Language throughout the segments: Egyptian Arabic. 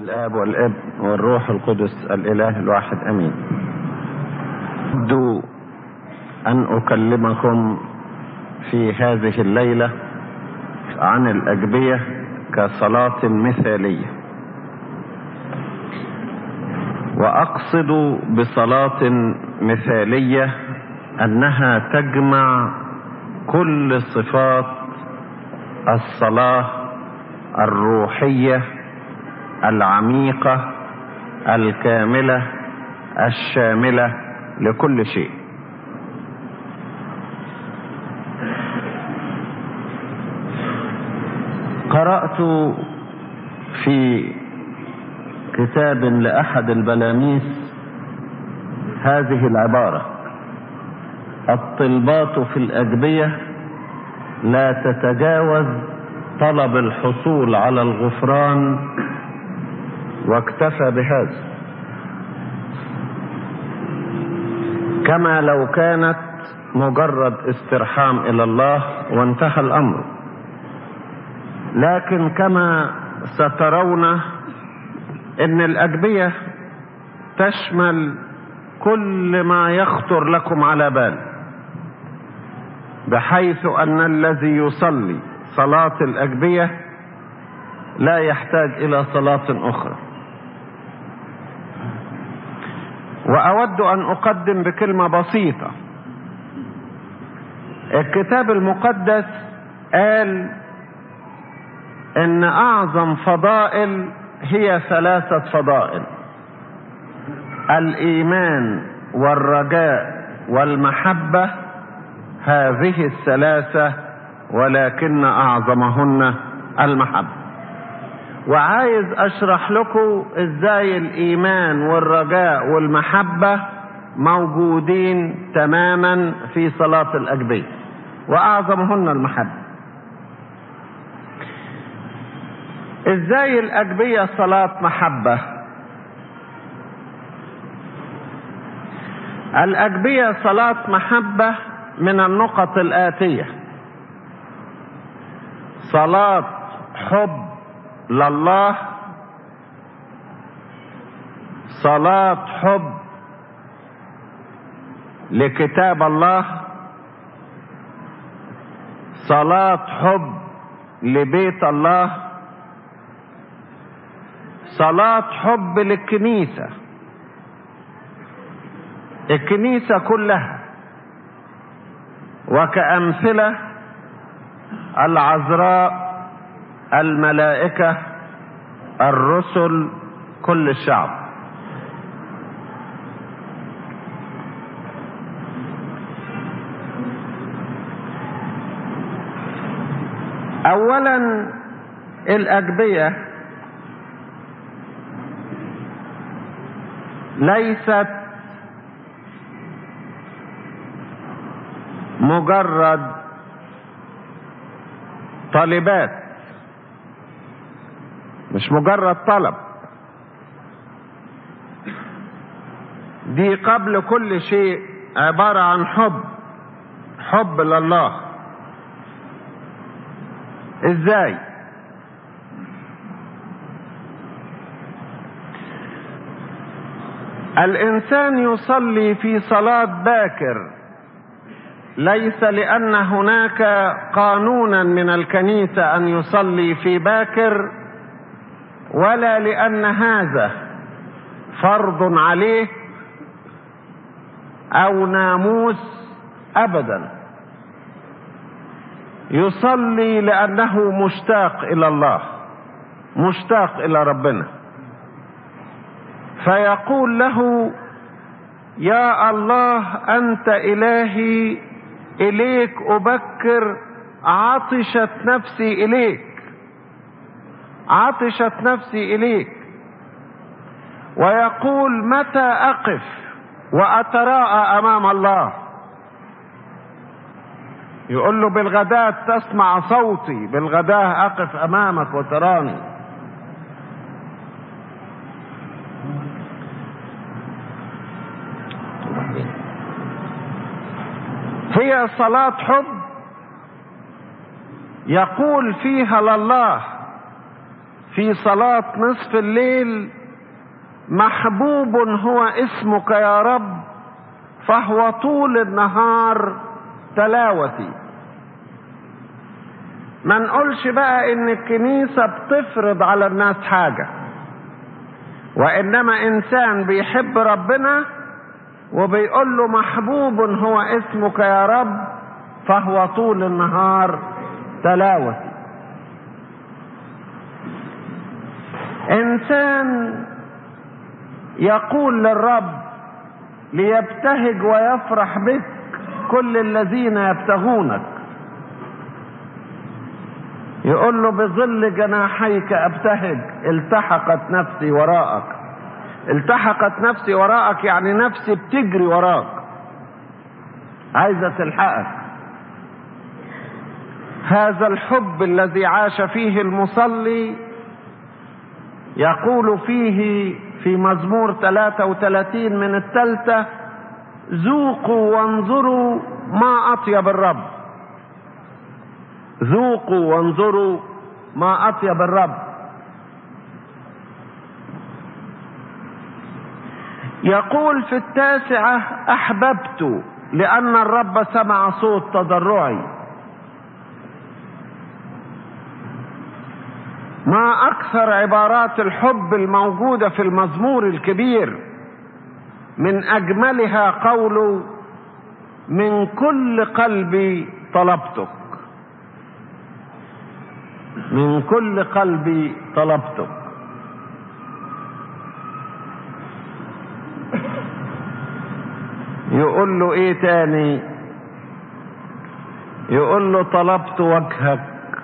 الاب والابن والروح القدس الاله الواحد امين أود ان اكلمكم في هذه الليله عن الاجبيه كصلاه مثاليه واقصد بصلاه مثاليه انها تجمع كل صفات الصلاه الروحيه العميقه الكامله الشامله لكل شيء قرات في كتاب لاحد البلاميس هذه العباره الطلبات في الاجبيه لا تتجاوز طلب الحصول على الغفران واكتفى بهذا كما لو كانت مجرد استرحام الى الله وانتهى الامر لكن كما سترون ان الاجبيه تشمل كل ما يخطر لكم على بال بحيث ان الذي يصلي صلاه الاجبيه لا يحتاج الى صلاه اخرى واود ان اقدم بكلمه بسيطه الكتاب المقدس قال ان اعظم فضائل هي ثلاثه فضائل الايمان والرجاء والمحبه هذه الثلاثه ولكن اعظمهن المحبه وعايز اشرح لكم ازاي الايمان والرجاء والمحبه موجودين تماما في صلاه الاجبيه واعظمهن المحبه ازاي الاجبيه صلاه محبه الاجبيه صلاه محبه من النقط الاتيه صلاه حب لله صلاه حب لكتاب الله صلاه حب لبيت الله صلاه حب للكنيسه الكنيسه كلها وكامثله العذراء الملائكه الرسل كل الشعب اولا الاجبيه ليست مجرد طالبات مش مجرد طلب دي قبل كل شيء عبارة عن حب حب لله ازاي الانسان يصلي في صلاة باكر ليس لان هناك قانونا من الكنيسة ان يصلي في باكر ولا لان هذا فرض عليه او ناموس ابدا يصلي لانه مشتاق الى الله مشتاق الى ربنا فيقول له يا الله انت الهي اليك ابكر عطشت نفسي اليك عطشت نفسي اليك ويقول متى اقف واتراءى امام الله يقول له بالغداة تسمع صوتي بالغداة اقف امامك وتراني هي صلاة حب يقول فيها لله في صلاة نصف الليل محبوب هو اسمك يا رب فهو طول النهار تلاوتي ما نقولش بقى ان الكنيسة بتفرض على الناس حاجة وانما انسان بيحب ربنا وبيقول له محبوب هو اسمك يا رب فهو طول النهار تلاوتي انسان يقول للرب ليبتهج ويفرح بك كل الذين يبتغونك يقول له بظل جناحيك ابتهج التحقت نفسي وراءك التحقت نفسي وراءك يعني نفسي بتجري وراك عايزه تلحقك هذا الحب الذي عاش فيه المصلي يقول فيه في مزمور 33 من الثالثة ذوقوا وانظروا ما أطيب الرب ذوقوا وانظروا ما أطيب الرب يقول في التاسعة أحببت لأن الرب سمع صوت تضرعي ما أكثر عبارات الحب الموجودة في المزمور الكبير من أجملها قوله من كل قلبي طلبتك من كل قلبي طلبتك يقول له ايه تاني يقول له طلبت وجهك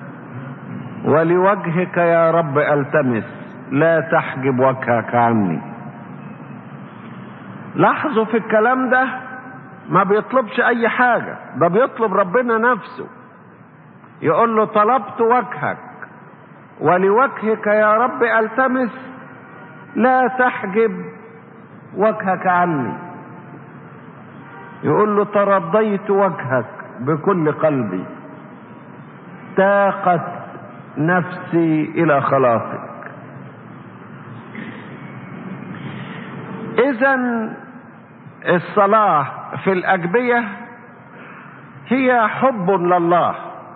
ولوجهك يا رب التمس لا تحجب وجهك عني لاحظوا في الكلام ده ما بيطلبش اي حاجة ده بيطلب ربنا نفسه يقول له طلبت وجهك ولوجهك يا رب التمس لا تحجب وجهك عني يقول له ترضيت وجهك بكل قلبي تاقت نفسي الى خلاصك اذا الصلاه في الاجبيه هي حب لله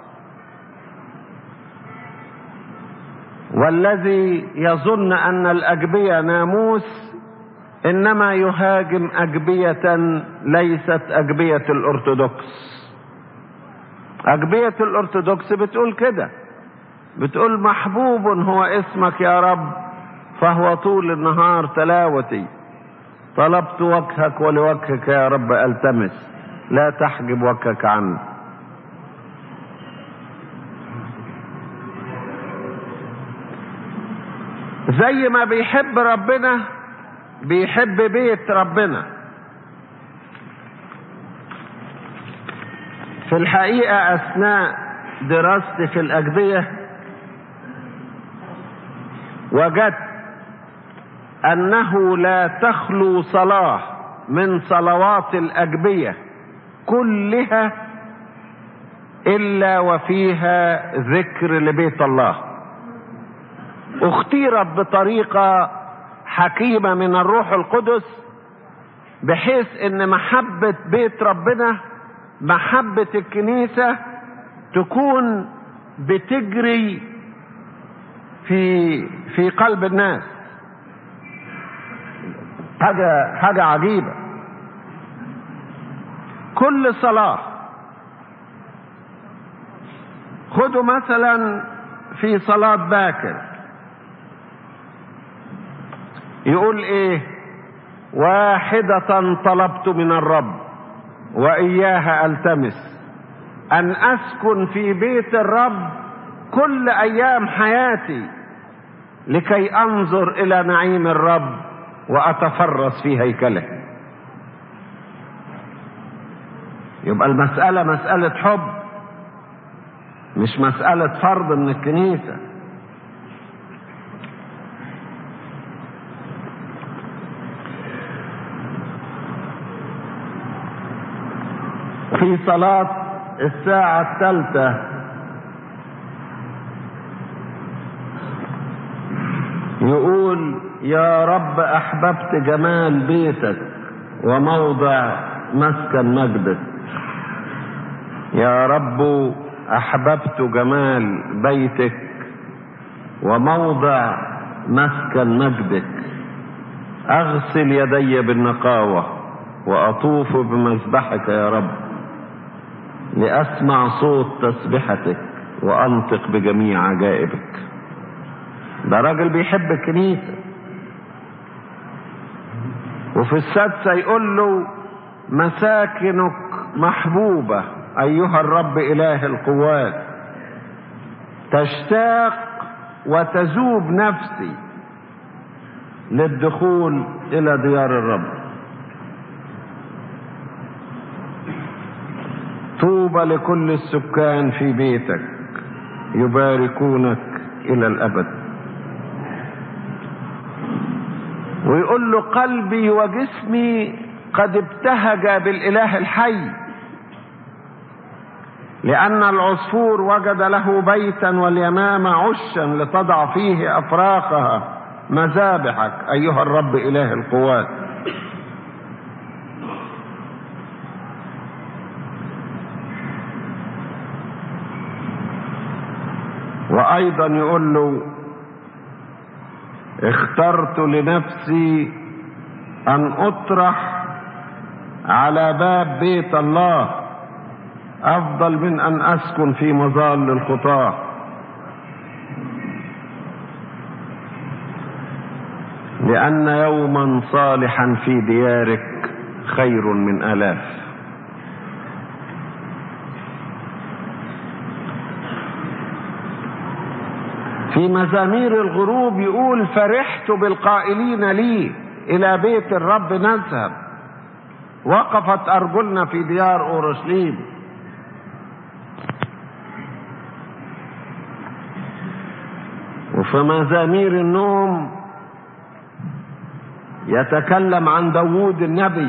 والذي يظن ان الاجبيه ناموس انما يهاجم اجبيه ليست اجبيه الارثوذكس اجبيه الارثوذكس بتقول كده بتقول محبوب هو اسمك يا رب فهو طول النهار تلاوتي طلبت وجهك ولوجهك يا رب التمس لا تحجب وجهك عني زي ما بيحب ربنا بيحب بيت ربنا في الحقيقة أثناء دراستي في الأجبية وجدت أنه لا تخلو صلاة من صلوات الأجبية كلها إلا وفيها ذكر لبيت الله اختيرت بطريقة حكيمة من الروح القدس بحيث ان محبة بيت ربنا محبة الكنيسة تكون بتجري في في قلب الناس حاجة حاجة عجيبة كل صلاة خدوا مثلا في صلاة باكر يقول ايه واحدة طلبت من الرب وإياها ألتمس أن أسكن في بيت الرب كل أيام حياتي لكي أنظر إلى نعيم الرب وأتفرس في هيكله يبقى المسألة مسألة حب مش مسألة فرض من الكنيسة في صلاة الساعة الثالثة يقول يا رب احببت جمال بيتك وموضع مسكن مجدك يا رب احببت جمال بيتك وموضع مسكن مجدك اغسل يدي بالنقاوه واطوف بمذبحك يا رب لاسمع صوت تسبحتك وانطق بجميع عجائبك ده راجل بيحب الكنيسه وفي السادسه يقول له مساكنك محبوبه ايها الرب اله القوات تشتاق وتذوب نفسي للدخول الى ديار الرب طوبى لكل السكان في بيتك يباركونك الى الابد ويقول له قلبي وجسمي قد ابتهج بالاله الحي لان العصفور وجد له بيتا واليمامه عشا لتضع فيه افراخها مذابحك ايها الرب اله القوات وايضا يقول له اخترت لنفسي ان اطرح على باب بيت الله افضل من ان اسكن في مظال الخطاه لان يوما صالحا في ديارك خير من الاف في مزامير الغروب يقول فرحت بالقائلين لي الى بيت الرب نذهب وقفت ارجلنا في ديار اورشليم وفي مزامير النوم يتكلم عن داوود النبي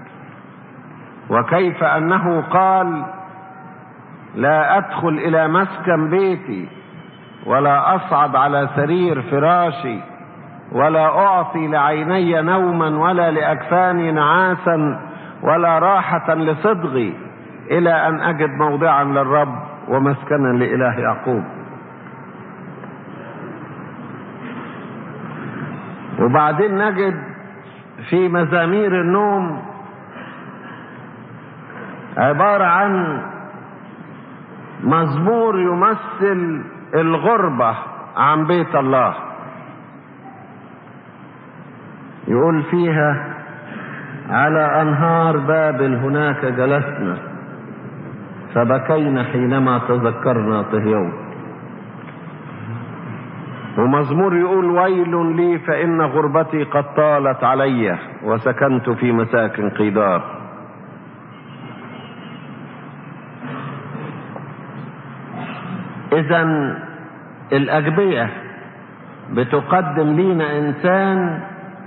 وكيف انه قال لا ادخل الى مسكن بيتي ولا اصعد على سرير فراشي ولا اعطي لعيني نوما ولا لاكفاني نعاسا ولا راحه لصدغي الى ان اجد موضعا للرب ومسكنا لاله يعقوب وبعدين نجد في مزامير النوم عباره عن مزمور يمثل الغربة عن بيت الله يقول فيها على أنهار بابل هناك جلسنا فبكينا حينما تذكرنا طهيون ومزمور يقول ويل لي فإن غربتي قد طالت علي وسكنت في مساكن قيدار اذا الاجبيه بتقدم لينا انسان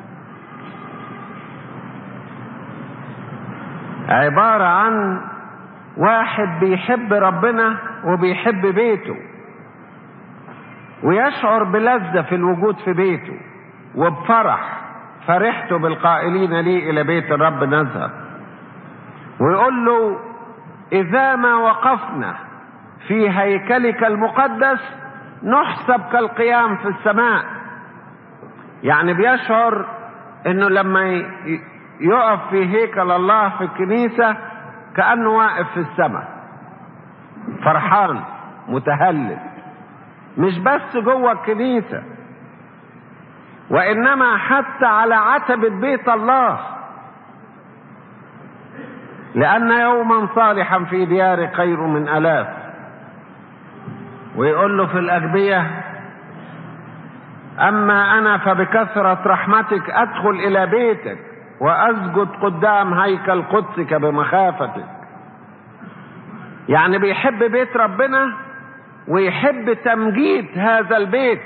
عباره عن واحد بيحب ربنا وبيحب بيته ويشعر بلذه في الوجود في بيته وبفرح فرحت بالقائلين لي الى بيت الرب نذهب ويقول له اذا ما وقفنا في هيكلك المقدس نحسب كالقيام في السماء يعني بيشعر انه لما يقف في هيكل الله في الكنيسة كأنه واقف في السماء فرحان متهلل مش بس جوه الكنيسة وإنما حتى على عتبة بيت الله لأن يوما صالحا في ديار خير من ألاف ويقول له في الأجبية أما أنا فبكثرة رحمتك أدخل إلى بيتك وأسجد قدام هيكل قدسك بمخافتك يعني بيحب بيت ربنا ويحب تمجيد هذا البيت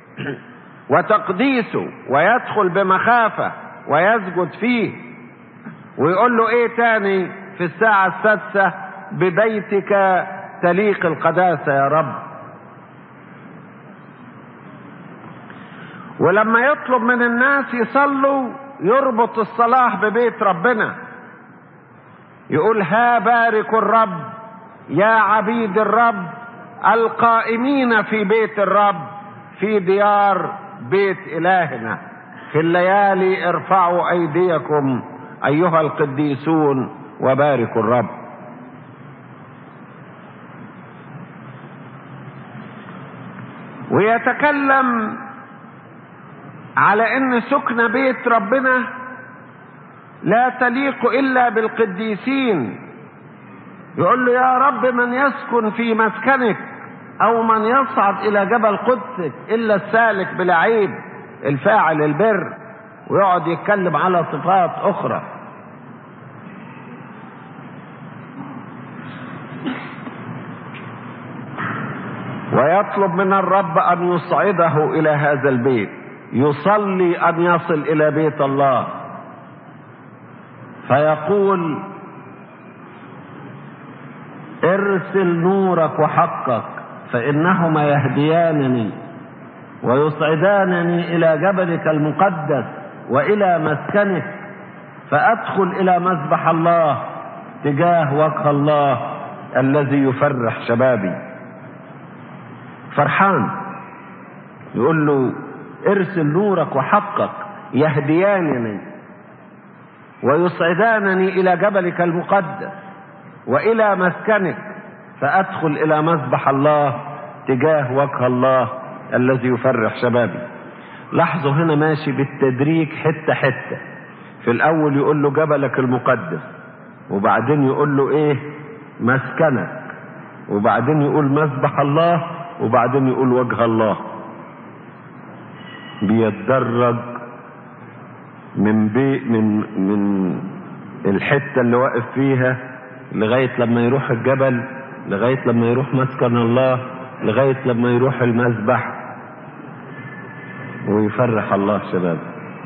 وتقديسه ويدخل بمخافة ويسجد فيه ويقول له ايه تاني في الساعة السادسة ببيتك تليق القداسة يا رب ولما يطلب من الناس يصلوا يربط الصلاة ببيت ربنا يقول ها بارك الرب يا عبيد الرب القائمين في بيت الرب في ديار بيت إلهنا في الليالي ارفعوا أيديكم أيها القديسون وباركوا الرب ويتكلم على ان سكن بيت ربنا لا تليق الا بالقديسين يقول له يا رب من يسكن في مسكنك او من يصعد الى جبل قدسك الا السالك بلا عيب الفاعل البر ويقعد يتكلم على صفات اخرى ويطلب من الرب ان يصعده الى هذا البيت يصلي ان يصل الى بيت الله فيقول ارسل نورك وحقك فانهما يهديانني ويصعدانني الى جبلك المقدس والى مسكنك فادخل الى مذبح الله تجاه وجه الله الذي يفرح شبابي فرحان يقول له ارسل نورك وحقك يهديانني ويصعدانني الى جبلك المقدس والى مسكنك فادخل الى مذبح الله تجاه وجه الله الذي يفرح شبابي لاحظوا هنا ماشي بالتدريج حته حته في الاول يقول له جبلك المقدس وبعدين يقول له ايه مسكنك وبعدين يقول مذبح الله وبعدين يقول وجه الله بيتدرج من بي من من الحته اللي واقف فيها لغايه لما يروح الجبل لغايه لما يروح مسكن الله لغايه لما يروح المذبح ويفرح الله شباب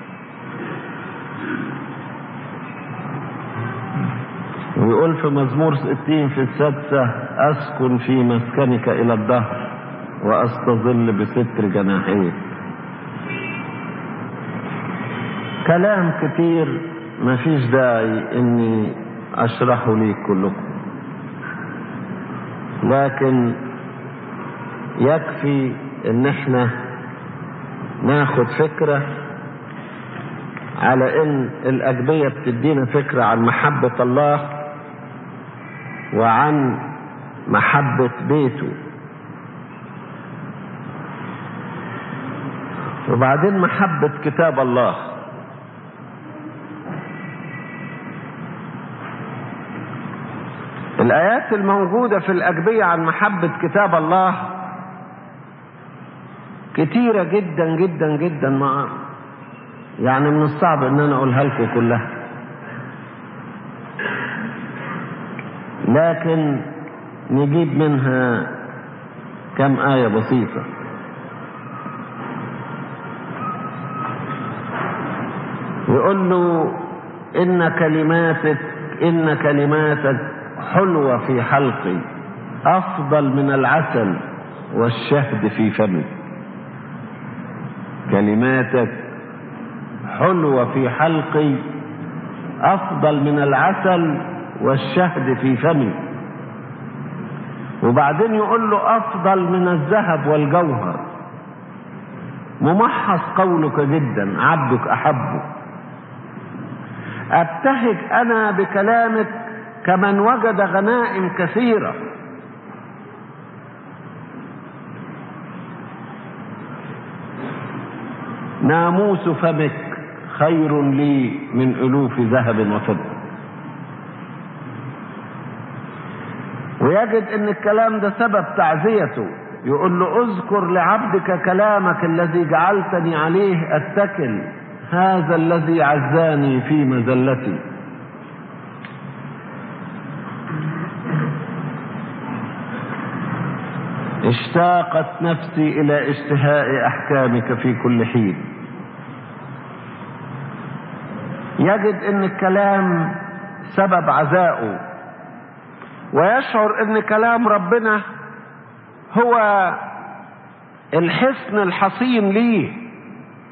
ويقول في مزمور ستين في السادسة أسكن في مسكنك إلى الدهر وأستظل بستر جناحيك كلام كتير مفيش داعي اني اشرحه ليك كلكم لكن يكفي ان احنا ناخد فكرة على ان الاجبية بتدينا فكرة عن محبة الله وعن محبة بيته وبعدين محبة كتاب الله الآيات الموجودة في الأجبية عن محبة كتاب الله كتيرة جدا جدا جدا ما يعني من الصعب ان انا اقولها لكم كلها لكن نجيب منها كم آية بسيطة يقول له إن كلماتك إن كلماتك حلوة في حلقي أفضل من العسل والشهد في فمي كلماتك حلوة في حلقي أفضل من العسل والشهد في فمي وبعدين يقول له أفضل من الذهب والجوهر ممحص قولك جدا عبدك أحبه أبتهج أنا بكلامك كمن وجد غنائم كثيرة ناموس فمك خير لي من ألوف ذهب وفضة ويجد ان الكلام ده سبب تعزيته يقول له اذكر لعبدك كلامك الذي جعلتني عليه اتكل هذا الذي عزاني في مذلتي اشتاقت نفسي الى اشتهاء احكامك في كل حين يجد ان الكلام سبب عزائه ويشعر ان كلام ربنا هو الحصن الحصين ليه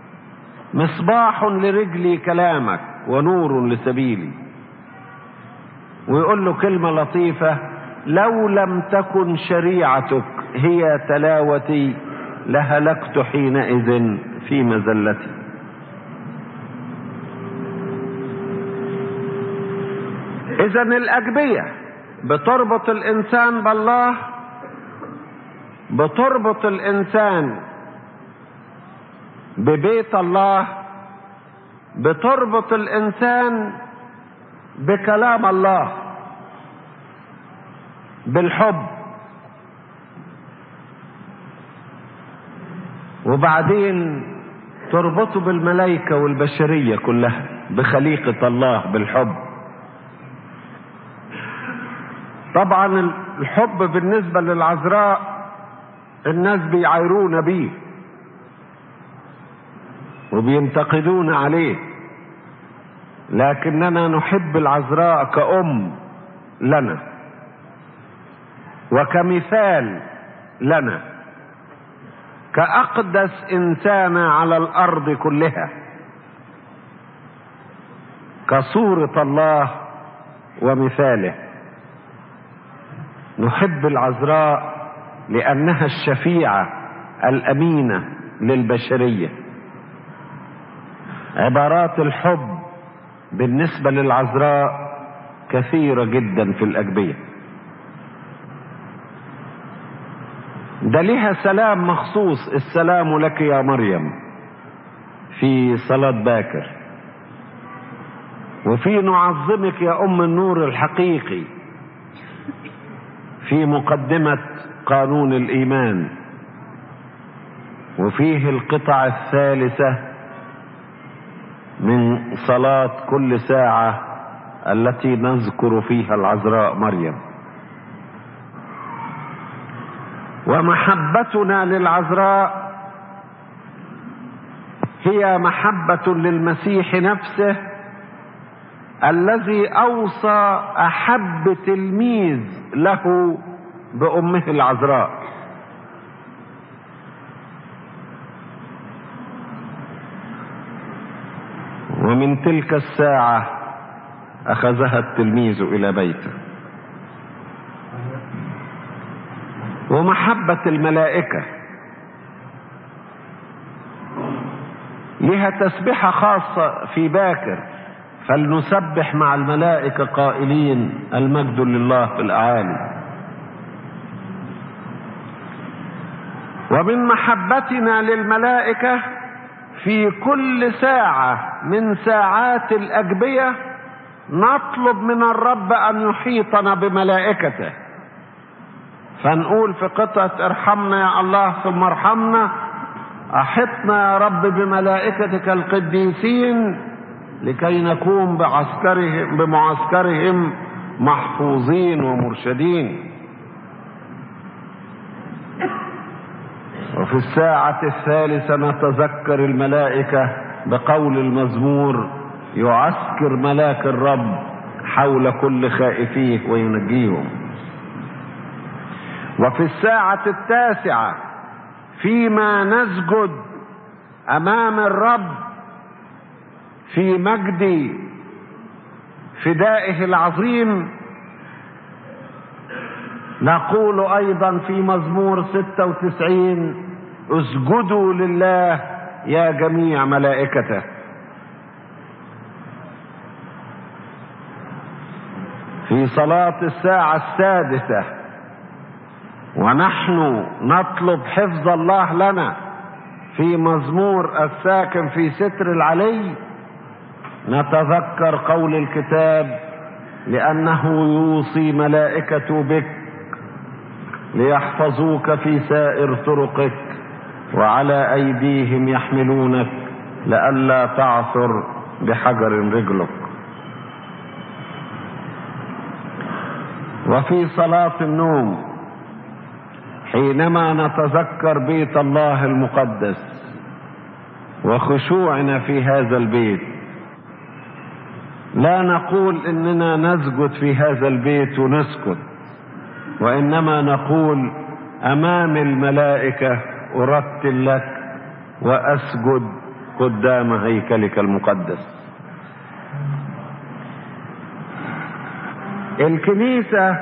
مصباح لرجلي كلامك ونور لسبيلي ويقول له كلمة لطيفة لو لم تكن شريعتك هي تلاوتي لهلكت حينئذ في مزلتي اذا الاجبية بتربط الانسان بالله بتربط الانسان ببيت الله بتربط الانسان بكلام الله بالحب وبعدين تربطه بالملائكة والبشرية كلها بخليقة الله بالحب طبعا الحب بالنسبة للعذراء الناس بيعايرون بيه وبينتقدون عليه لكننا نحب العذراء كأم لنا وكمثال لنا كأقدس إنسانة على الأرض كلها كصورة الله ومثاله نحب العذراء لأنها الشفيعة الأمينة للبشرية عبارات الحب بالنسبة للعذراء كثيرة جدا في الأجبية ده لها سلام مخصوص السلام لك يا مريم في صلاة باكر وفي نعظمك يا أم النور الحقيقي في مقدمة قانون الإيمان وفيه القطع الثالثة من صلاة كل ساعة التي نذكر فيها العذراء مريم ومحبتنا للعذراء هي محبة للمسيح نفسه الذي أوصى أحب تلميذ له بأمه العذراء ومن تلك الساعة أخذها التلميذ إلى بيته ومحبة الملائكة لها تسبحة خاصة في باكر فلنسبح مع الملائكة قائلين المجد لله في الأعالي ومن محبتنا للملائكة في كل ساعة من ساعات الأجبية نطلب من الرب أن يحيطنا بملائكته فنقول في قطعة ارحمنا يا الله ثم ارحمنا أحطنا يا رب بملائكتك القديسين لكي نكون بعسكرهم بمعسكرهم محفوظين ومرشدين وفي الساعة الثالثة نتذكر الملائكة بقول المزمور يعسكر ملاك الرب حول كل خائفيه وينجيهم وفي الساعة التاسعة فيما نسجد أمام الرب في مجد فدائه العظيم نقول أيضا في مزمور 96 اسجدوا لله يا جميع ملائكته في صلاة الساعة السادسة ونحن نطلب حفظ الله لنا في مزمور الساكن في ستر العلي نتذكر قول الكتاب لأنه يوصي ملائكته بك ليحفظوك في سائر طرقك وعلى أيديهم يحملونك لئلا تعثر بحجر رجلك وفي صلاة النوم حينما نتذكر بيت الله المقدس وخشوعنا في هذا البيت لا نقول اننا نسجد في هذا البيت ونسكت وانما نقول امام الملائكه ارتل لك واسجد قدام هيكلك المقدس الكنيسة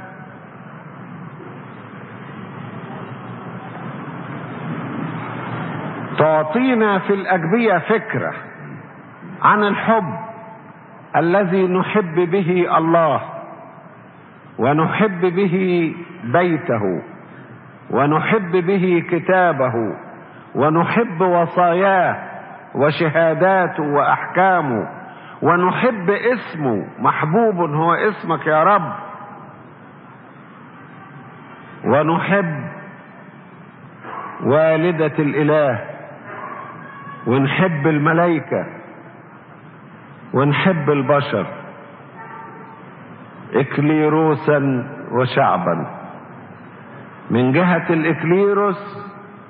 تعطينا في الأجبية فكرة عن الحب الذي نحب به الله ونحب به بيته ونحب به كتابه ونحب وصاياه وشهاداته واحكامه ونحب اسمه محبوب هو اسمك يا رب ونحب والدة الإله ونحب الملائكة ونحب البشر إكليروسا وشعبا من جهة الإكليروس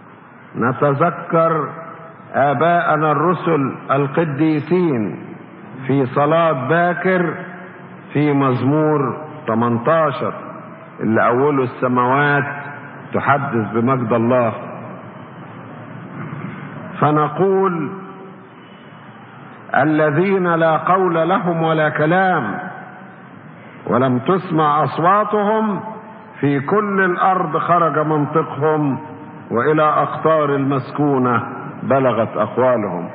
نتذكر آباءنا الرسل القديسين في صلاة باكر في مزمور 18 اللي أوله السماوات تحدث بمجد الله فنقول الذين لا قول لهم ولا كلام ولم تسمع أصواتهم في كل الأرض خرج منطقهم وإلى أقطار المسكونة بلغت أقوالهم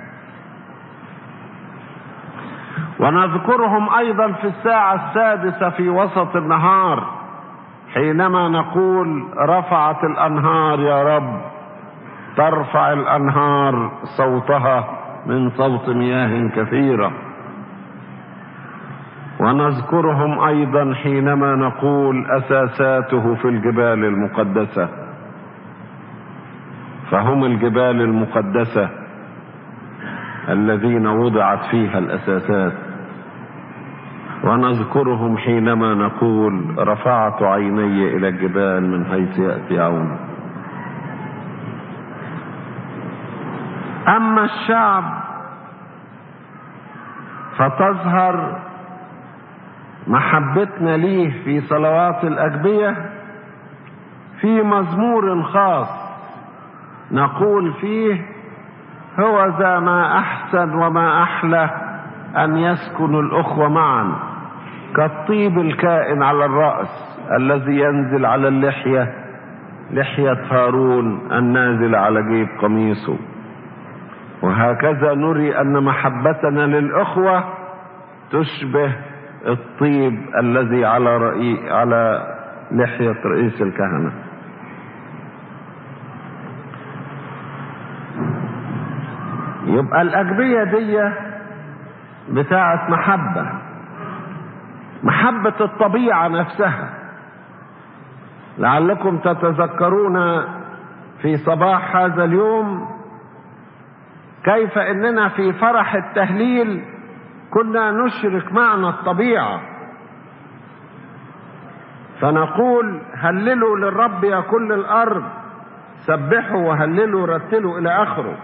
ونذكرهم أيضا في الساعة السادسة في وسط النهار حينما نقول رفعت الأنهار يا رب ترفع الأنهار صوتها من صوت مياه كثيرة ونذكرهم أيضا حينما نقول أساساته في الجبال المقدسة فهم الجبال المقدسة الذين وضعت فيها الأساسات ونذكرهم حينما نقول رفعت عيني إلى الجبال من حيث يأتي عون أما الشعب فتظهر محبتنا ليه في صلوات الأجبية في مزمور خاص نقول فيه هو ذا ما أحسن وما أحلى أن يسكن الأخوة معا كالطيب الكائن على الرأس الذي ينزل على اللحية لحية هارون النازل على جيب قميصه وهكذا نري أن محبتنا للأخوة تشبه الطيب الذي على رأي على لحية رئيس الكهنة يبقى الأجبية دي بتاعت محبة محبة الطبيعة نفسها لعلكم تتذكرون في صباح هذا اليوم كيف اننا في فرح التهليل كنا نشرك معنا الطبيعة فنقول هللوا للرب يا كل الارض سبحوا وهللوا رتلوا الى اخره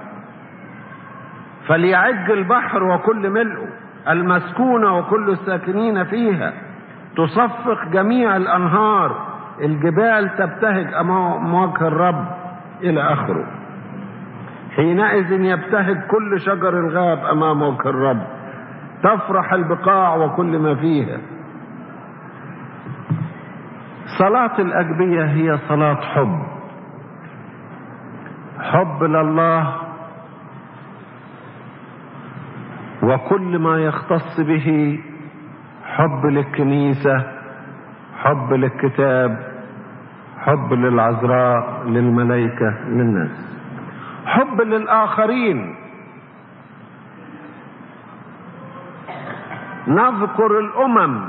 فليعج البحر وكل ملئه المسكونة وكل الساكنين فيها تصفق جميع الأنهار الجبال تبتهج أمام وجه الرب إلى آخره حينئذ يبتهج كل شجر الغاب أمام وجه الرب تفرح البقاع وكل ما فيها صلاة الأجبية هي صلاة حب حب لله وكل ما يختص به حب للكنيسة حب للكتاب حب للعذراء للملائكة للناس حب للآخرين نذكر الأمم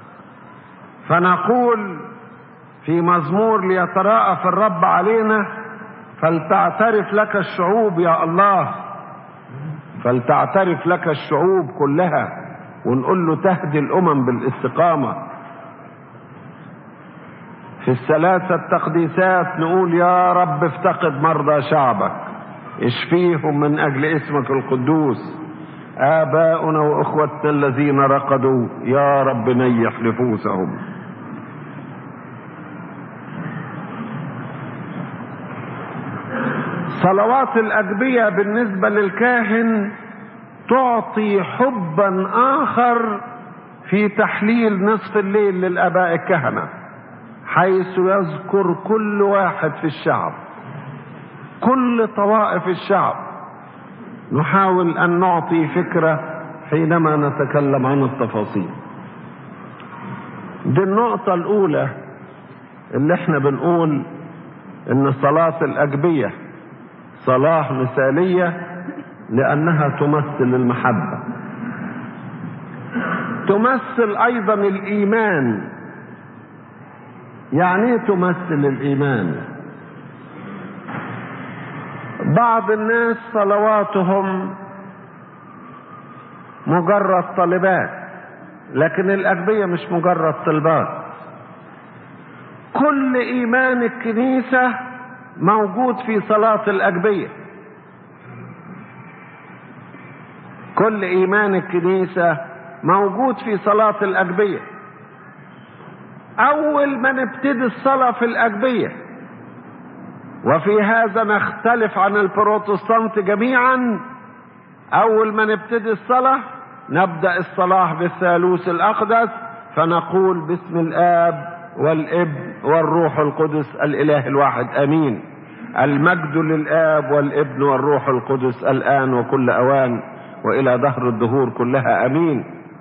فنقول في مزمور ليتراءف الرب علينا فلتعترف لك الشعوب يا الله فلتعترف لك الشعوب كلها ونقول له تهدي الامم بالاستقامه في الثلاثه التقديسات نقول يا رب افتقد مرضى شعبك اشفيهم من اجل اسمك القدوس اباؤنا واخوتنا الذين رقدوا يا رب نيح نفوسهم صلوات الأجبية بالنسبة للكاهن تعطي حبا آخر في تحليل نصف الليل للآباء الكهنة حيث يذكر كل واحد في الشعب كل طوائف الشعب نحاول أن نعطي فكرة حينما نتكلم عن التفاصيل دي النقطة الأولى اللي احنا بنقول ان صلاة الأجبية صلاة مثالية لأنها تمثل المحبة تمثل أيضا الإيمان يعني ايه تمثل الإيمان بعض الناس صلواتهم مجرد طلبات لكن الأجبية مش مجرد طلبات كل إيمان الكنيسة موجود في صلاة الأجبية كل إيمان الكنيسة موجود في صلاة الأجبية أول ما نبتدي الصلاة في الأجبية وفي هذا نختلف عن البروتستانت جميعا أول ما نبتدي الصلاة نبدأ الصلاة بالثالوث الأقدس فنقول باسم الآب والابن والروح القدس الإله الواحد آمين المجد للآب والابن والروح القدس الآن وكل أوان وإلى دهر الدهور كلها أمين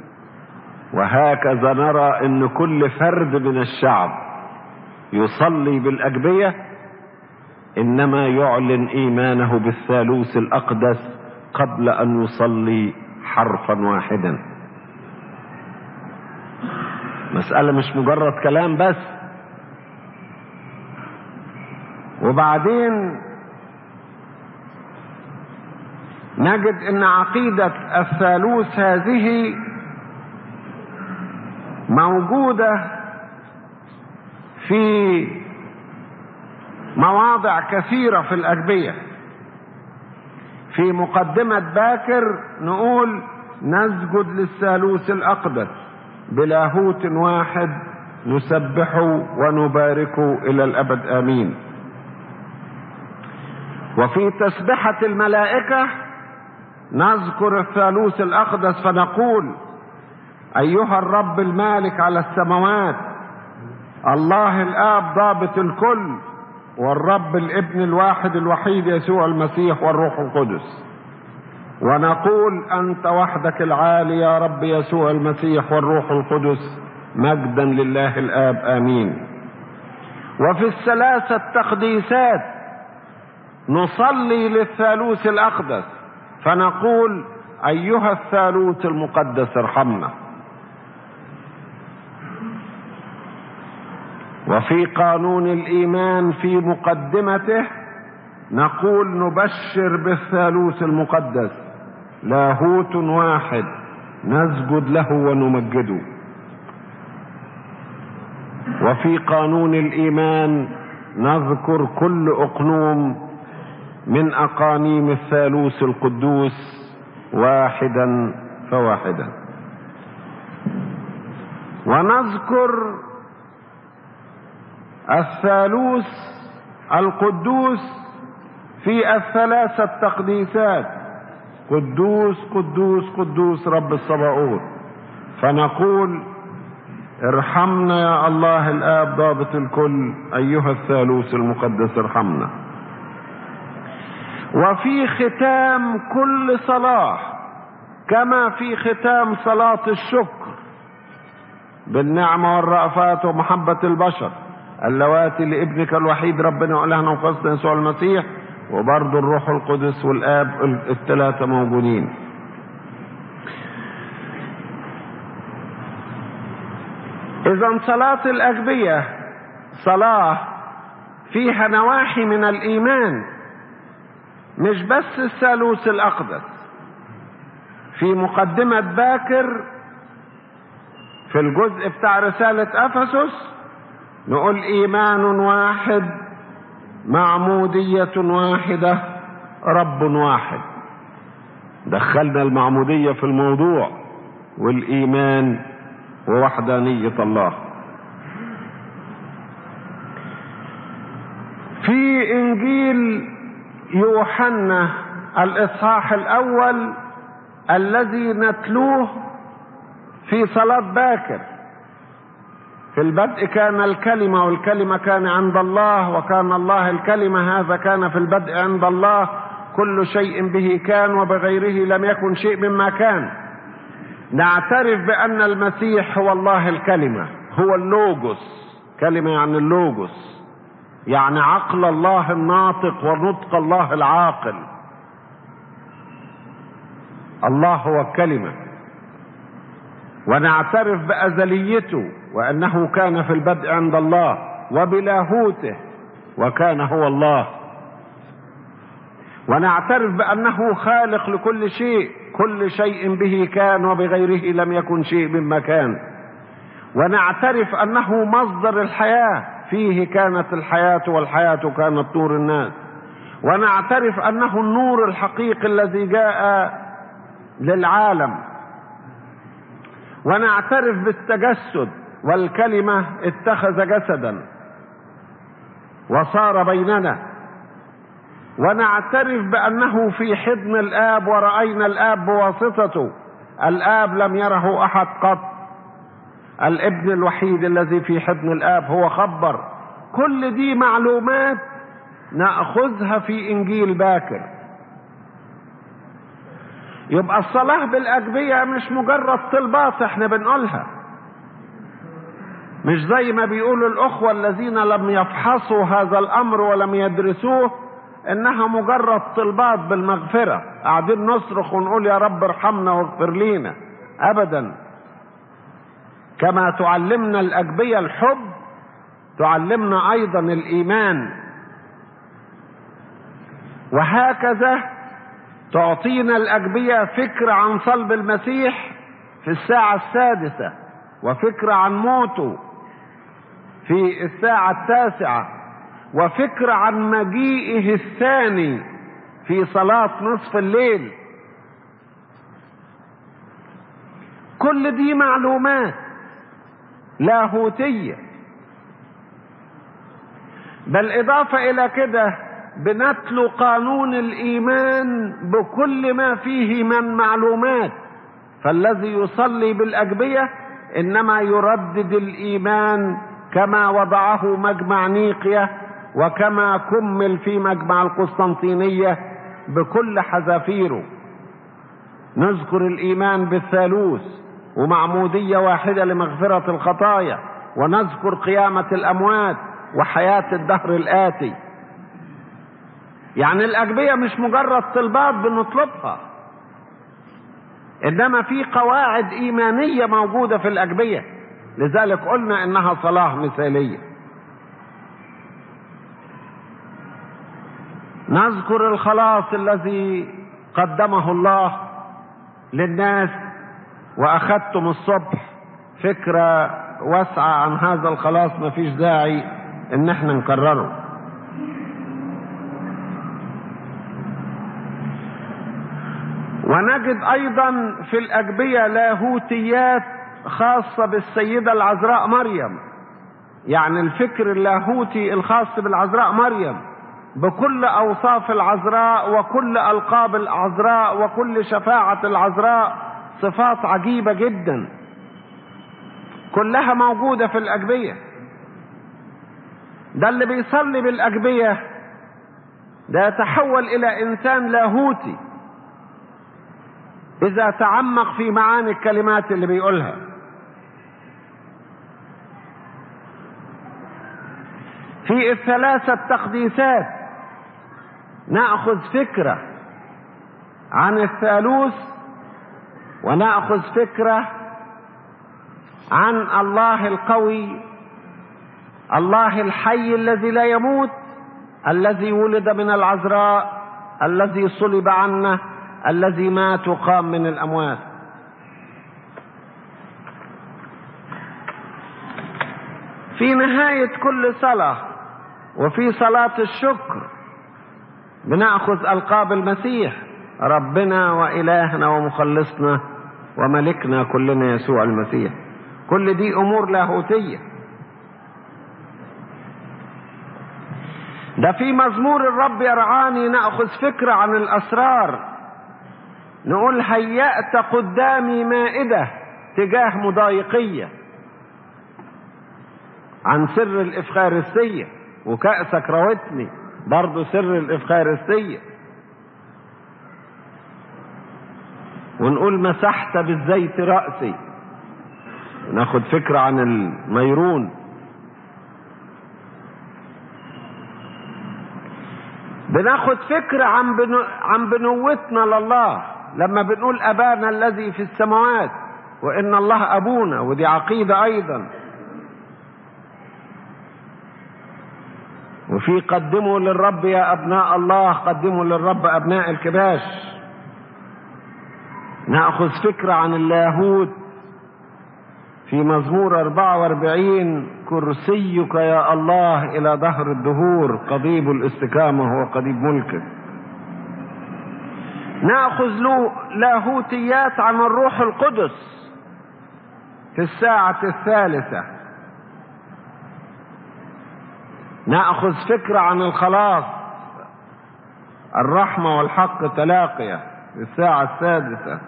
وهكذا نرى أن كل فرد من الشعب يصلي بالأجبية إنما يعلن إيمانه بالثالوث الأقدس قبل أن يصلي حرفا واحدا مسألة مش مجرد كلام بس وبعدين نجد ان عقيدة الثالوث هذه موجودة في مواضع كثيرة في الأجبية في مقدمة باكر نقول نسجد للثالوث الأقدس بلاهوت واحد نسبحه ونباركه إلى الأبد آمين وفي تسبحة الملائكة نذكر الثالوث الأقدس فنقول أيها الرب المالك على السماوات الله الآب ضابط الكل والرب الابن الواحد الوحيد يسوع المسيح والروح القدس ونقول أنت وحدك العالي يا رب يسوع المسيح والروح القدس مجدا لله الآب آمين وفي الثلاثة تقديسات نصلي للثالوث الأقدس فنقول أيها الثالوث المقدس ارحمنا وفي قانون الإيمان في مقدمته نقول نبشر بالثالوث المقدس لاهوت واحد نسجد له ونمجده وفي قانون الإيمان نذكر كل أقنوم من أقانيم الثالوث القدوس واحدا فواحدا ونذكر الثالوث القدوس في الثلاثة تقديسات قدوس قدوس قدوس رب الصباؤوت فنقول ارحمنا يا الله الآب ضابط الكل أيها الثالوث المقدس ارحمنا وفي ختام كل صلاة كما في ختام صلاة الشكر بالنعمة والرأفات ومحبة البشر اللواتي لابنك الوحيد ربنا وإلهنا وقصدنا يسوع المسيح وبرضه الروح القدس والآب الثلاثة موجودين إذا صلاة الأجبية صلاة فيها نواحي من الإيمان مش بس الثالوث الأقدس في مقدمة باكر في الجزء بتاع رسالة أفسس نقول إيمان واحد معمودية واحدة رب واحد دخلنا المعمودية في الموضوع والإيمان ووحدانية الله في إنجيل يوحنا الاصحاح الاول الذي نتلوه في صلاة باكر في البدء كان الكلمة والكلمة كان عند الله وكان الله الكلمة هذا كان في البدء عند الله كل شيء به كان وبغيره لم يكن شيء مما كان نعترف بأن المسيح هو الله الكلمة هو اللوجوس كلمة يعني اللوجوس يعني عقل الله الناطق ونطق الله العاقل الله هو الكلمة ونعترف بأزليته وأنه كان في البدء عند الله وبلاهوته وكان هو الله ونعترف بأنه خالق لكل شيء كل شيء به كان وبغيره لم يكن شيء مما كان ونعترف أنه مصدر الحياة فيه كانت الحياة والحياة كانت نور الناس ونعترف أنه النور الحقيقي الذي جاء للعالم ونعترف بالتجسد والكلمة اتخذ جسدا وصار بيننا ونعترف بأنه في حضن الآب ورأينا الآب بواسطته الآب لم يره أحد قط الابن الوحيد الذي في حضن الآب هو خبر كل دي معلومات نأخذها في إنجيل باكر يبقى الصلاة بالأجبية مش مجرد طلبات احنا بنقولها مش زي ما بيقولوا الأخوة الذين لم يفحصوا هذا الأمر ولم يدرسوه إنها مجرد طلبات بالمغفرة قاعدين نصرخ ونقول يا رب ارحمنا واغفر لينا أبدا كما تعلمنا الأجبية الحب تعلمنا أيضا الإيمان وهكذا تعطينا الأجبية فكرة عن صلب المسيح في الساعة السادسة وفكرة عن موته في الساعة التاسعة وفكرة عن مجيئه الثاني في صلاة نصف الليل كل دي معلومات لاهوتية بل إضافة إلى كده بنتلو قانون الإيمان بكل ما فيه من معلومات فالذي يصلي بالأجبية إنما يردد الإيمان كما وضعه مجمع نيقيا وكما كمل في مجمع القسطنطينية بكل حذافيره نذكر الإيمان بالثالوث ومعمودية واحدة لمغفرة الخطايا ونذكر قيامة الأموات وحياة الدهر الآتي يعني الأجبية مش مجرد طلبات بنطلبها إنما في قواعد إيمانية موجودة في الأجبية لذلك قلنا إنها صلاة مثالية نذكر الخلاص الذي قدمه الله للناس واخذتم الصبح فكرة واسعة عن هذا الخلاص مفيش داعي ان احنا نكرره ونجد ايضا في الاجبية لاهوتيات خاصة بالسيدة العذراء مريم يعني الفكر اللاهوتي الخاص بالعذراء مريم بكل اوصاف العذراء وكل القاب العذراء وكل شفاعة العذراء صفات عجيبة جدا كلها موجودة في الأجبية ده اللي بيصلي بالأجبية ده يتحول إلى إنسان لاهوتي إذا تعمق في معاني الكلمات اللي بيقولها في الثلاثة تقديسات ناخذ فكره عن الثالوث وناخذ فكره عن الله القوي الله الحي الذي لا يموت الذي ولد من العذراء الذي صلب عنا الذي مات وقام من الاموات في نهايه كل صلاه وفي صلاه الشكر بناخذ القاب المسيح ربنا والهنا ومخلصنا وملكنا كلنا يسوع المسيح كل دي امور لاهوتيه ده في مزمور الرب يرعاني ناخذ فكره عن الاسرار نقول هيأت قدامي مائده تجاه مضايقيه عن سر الافخارستيه وكأسك راوتني برضه سر الافخارستيه ونقول مسحت بالزيت رأسي ناخد فكرة عن الميرون بناخد فكرة عن بنو عن بنوتنا لله لما بنقول أبانا الذي في السماوات وإن الله أبونا ودي عقيدة أيضا وفي قدموا للرب يا أبناء الله قدموا للرب أبناء الكباش نأخذ فكرة عن اللاهوت في مزمور 44 كرسيك يا الله إلى ظهر الدهور قضيب الاستقامة هو قضيب ملكك نأخذ له لاهوتيات عن الروح القدس في الساعة الثالثة نأخذ فكرة عن الخلاص الرحمة والحق تلاقية في الساعة السادسة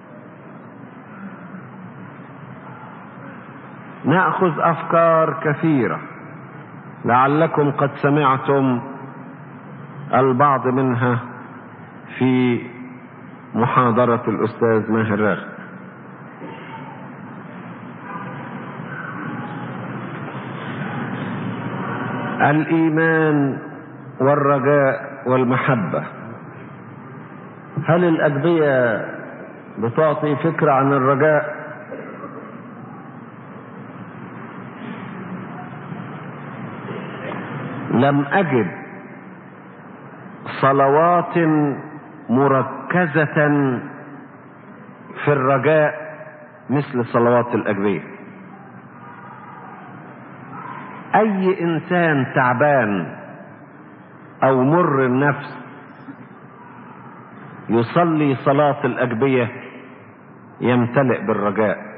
ناخذ افكار كثيره لعلكم قد سمعتم البعض منها في محاضره الاستاذ ماهر راغب الايمان والرجاء والمحبه هل الاجبيه بتعطي فكره عن الرجاء لم اجد صلوات مركزه في الرجاء مثل صلوات الاجبيه اي انسان تعبان او مر النفس يصلي صلاه الاجبيه يمتلئ بالرجاء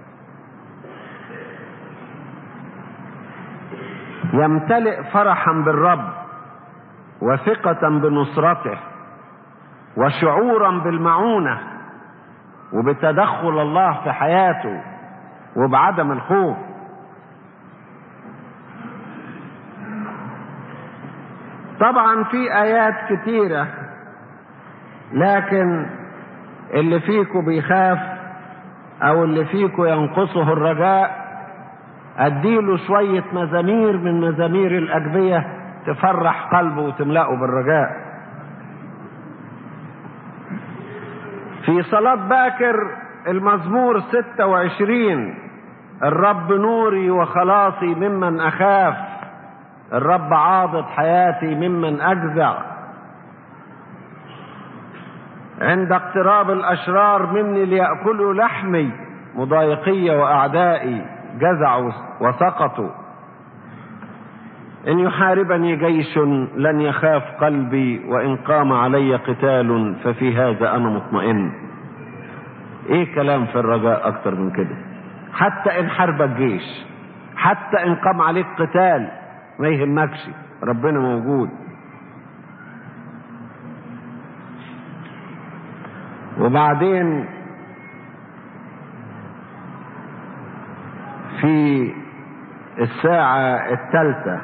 يمتلئ فرحا بالرب وثقة بنصرته وشعورا بالمعونة وبتدخل الله في حياته وبعدم الخوف طبعا في آيات كتيرة لكن اللي فيكم بيخاف أو اللي فيكم ينقصه الرجاء اديله شوية مزامير من مزامير الأجبية تفرح قلبه وتملأه بالرجاء في صلاة باكر المزمور 26 الرب نوري وخلاصي ممن أخاف الرب عاضد حياتي ممن أجزع عند اقتراب الأشرار مني ليأكلوا لحمي مضايقي وأعدائي جزعوا وسقطوا إن يحاربني جيش لن يخاف قلبي وإن قام علي قتال ففي هذا أنا مطمئن إيه كلام في الرجاء أكتر من كده حتى إن حاربك جيش حتى إن قام عليك قتال ما يهمكش ربنا موجود وبعدين في الساعة الثالثة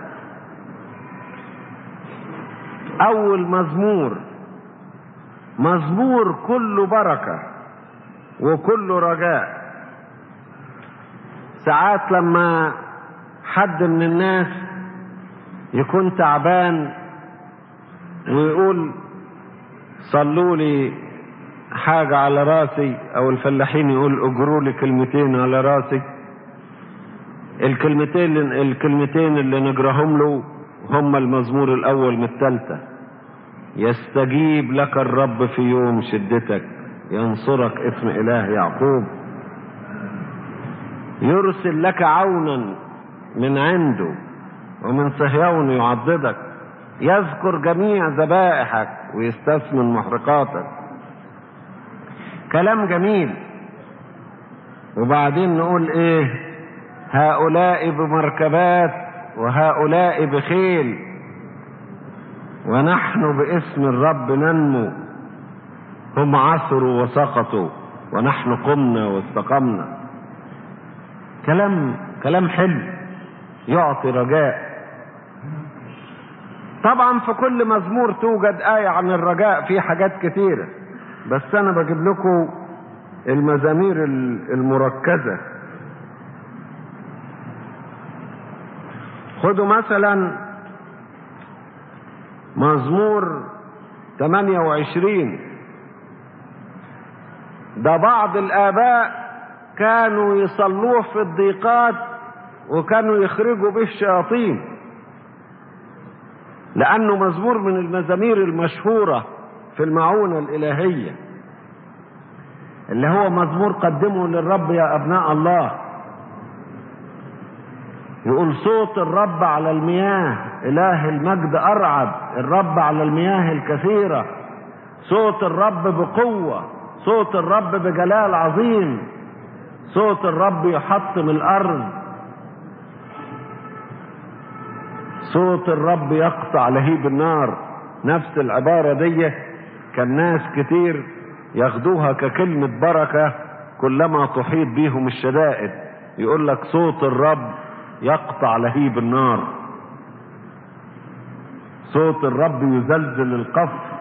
أول مزمور مزمور كله بركة وكله رجاء ساعات لما حد من الناس يكون تعبان ويقول صلوا لي حاجة على راسي أو الفلاحين يقول اجروا لي كلمتين على راسي الكلمتين الكلمتين اللي نجرهم له هم المزمور الاول من الثالثه يستجيب لك الرب في يوم شدتك ينصرك اسم اله يعقوب يرسل لك عونا من عنده ومن صهيون يعضدك يذكر جميع ذبائحك ويستثمن محرقاتك كلام جميل وبعدين نقول ايه هؤلاء بمركبات وهؤلاء بخيل ونحن باسم الرب ننمو هم عثروا وسقطوا ونحن قمنا واستقمنا كلام كلام حلو يعطي رجاء طبعا في كل مزمور توجد آية عن الرجاء في حاجات كتيرة بس أنا بجيب لكم المزامير المركزة خدوا مثلا مزمور 28 ده بعض الآباء كانوا يصلوه في الضيقات وكانوا يخرجوا به الشياطين لأنه مزمور من المزامير المشهورة في المعونة الإلهية اللي هو مزمور قدمه للرب يا أبناء الله يقول صوت الرب على المياه إله المجد أرعد الرب على المياه الكثيرة صوت الرب بقوة صوت الرب بجلال عظيم صوت الرب يحطم الأرض صوت الرب يقطع لهيب النار نفس العبارة دي كان ناس كتير ياخدوها ككلمة بركة كلما تحيط بيهم الشدائد يقول لك صوت الرب يقطع لهيب النار صوت الرب يزلزل القفر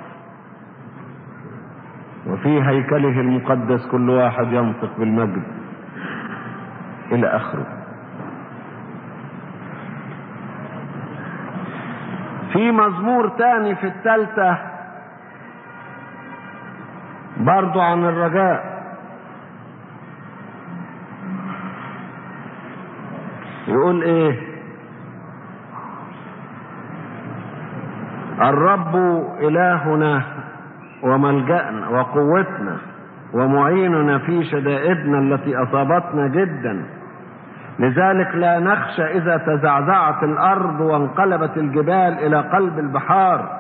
وفي هيكله المقدس كل واحد ينطق بالمجد الى اخره في مزمور تاني في التالتة برضو عن الرجاء يقول ايه الرب الهنا وملجأنا وقوتنا ومعيننا في شدائدنا التي اصابتنا جدا لذلك لا نخشى اذا تزعزعت الارض وانقلبت الجبال الى قلب البحار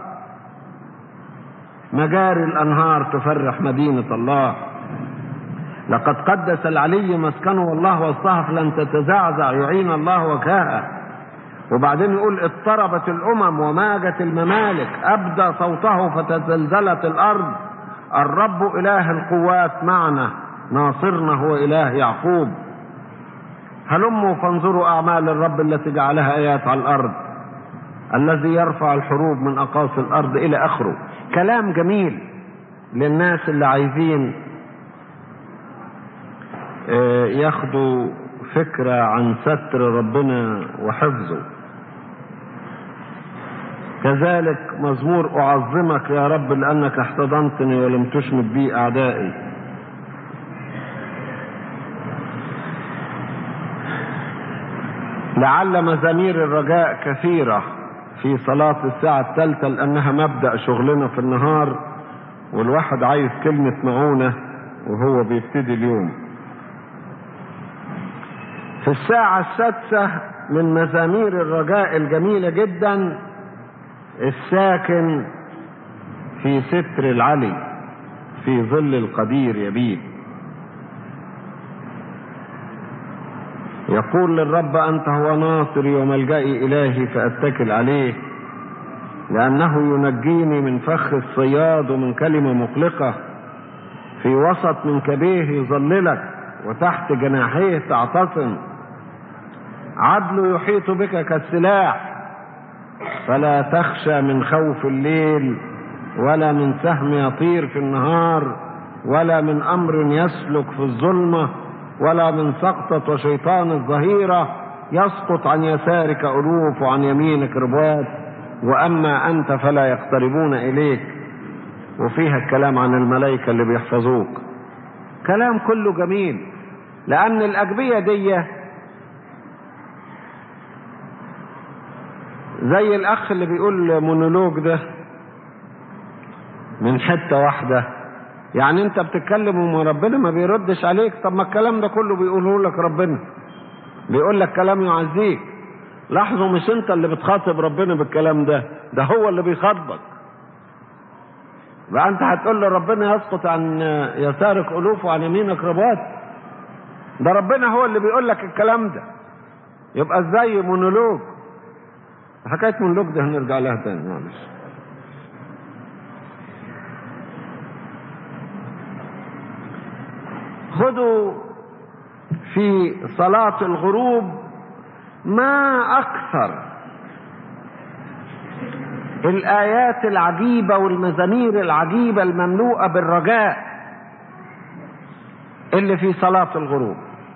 مجاري الانهار تفرح مدينه الله لقد قدس العلي مسكنه والله وسطها فلن تتزعزع يعين الله وجهها وبعدين يقول اضطربت الامم وماجت الممالك ابدى صوته فتزلزلت الارض الرب اله القوات معنا ناصرنا هو اله يعقوب هلموا فانظروا اعمال الرب التي جعلها ايات على الارض الذي يرفع الحروب من اقاصي الارض الى اخره كلام جميل للناس اللي عايزين ياخدوا فكرة عن ستر ربنا وحفظه كذلك مزمور أعظمك يا رب لأنك احتضنتني ولم تشمت بي أعدائي لعل مزامير الرجاء كثيرة في صلاة الساعة الثالثة لأنها مبدأ شغلنا في النهار والواحد عايز كلمة معونة وهو بيبتدي اليوم في الساعة السادسة من مزامير الرجاء الجميلة جدا الساكن في ستر العلي في ظل القدير يبيد يقول للرب أنت هو ناصري وملجئي إلهي فأتكل عليه لأنه ينجيني من فخ الصياد ومن كلمة مقلقة في وسط من كبيه يظللك وتحت جناحيه تعتصم عدل يحيط بك كالسلاح فلا تخشى من خوف الليل ولا من سهم يطير في النهار ولا من امر يسلك في الظلمه ولا من سقطه وشيطان الظهيره يسقط عن يسارك الوف وعن يمينك رباط واما انت فلا يقتربون اليك وفيها الكلام عن الملائكه اللي بيحفظوك كلام كله جميل لان الاجبيه دي زي الاخ اللي بيقول مونولوج ده من حته واحده يعني انت بتتكلم وربنا ما بيردش عليك طب ما الكلام ده كله بيقوله لك ربنا بيقول لك كلام يعزيك لاحظوا مش انت اللي بتخاطب ربنا بالكلام ده ده هو اللي بيخاطبك بقى انت هتقول له ربنا يسقط عن يسارك الوف وعن يمينك رباط ده ربنا هو اللي بيقول لك الكلام ده يبقى ازاي مونولوج حكايه مونولوج ده هنرجع لها تاني معلش خذوا في صلاة الغروب ما أكثر الآيات العجيبة والمزامير العجيبة المملوءة بالرجاء اللي في صلاة الغروب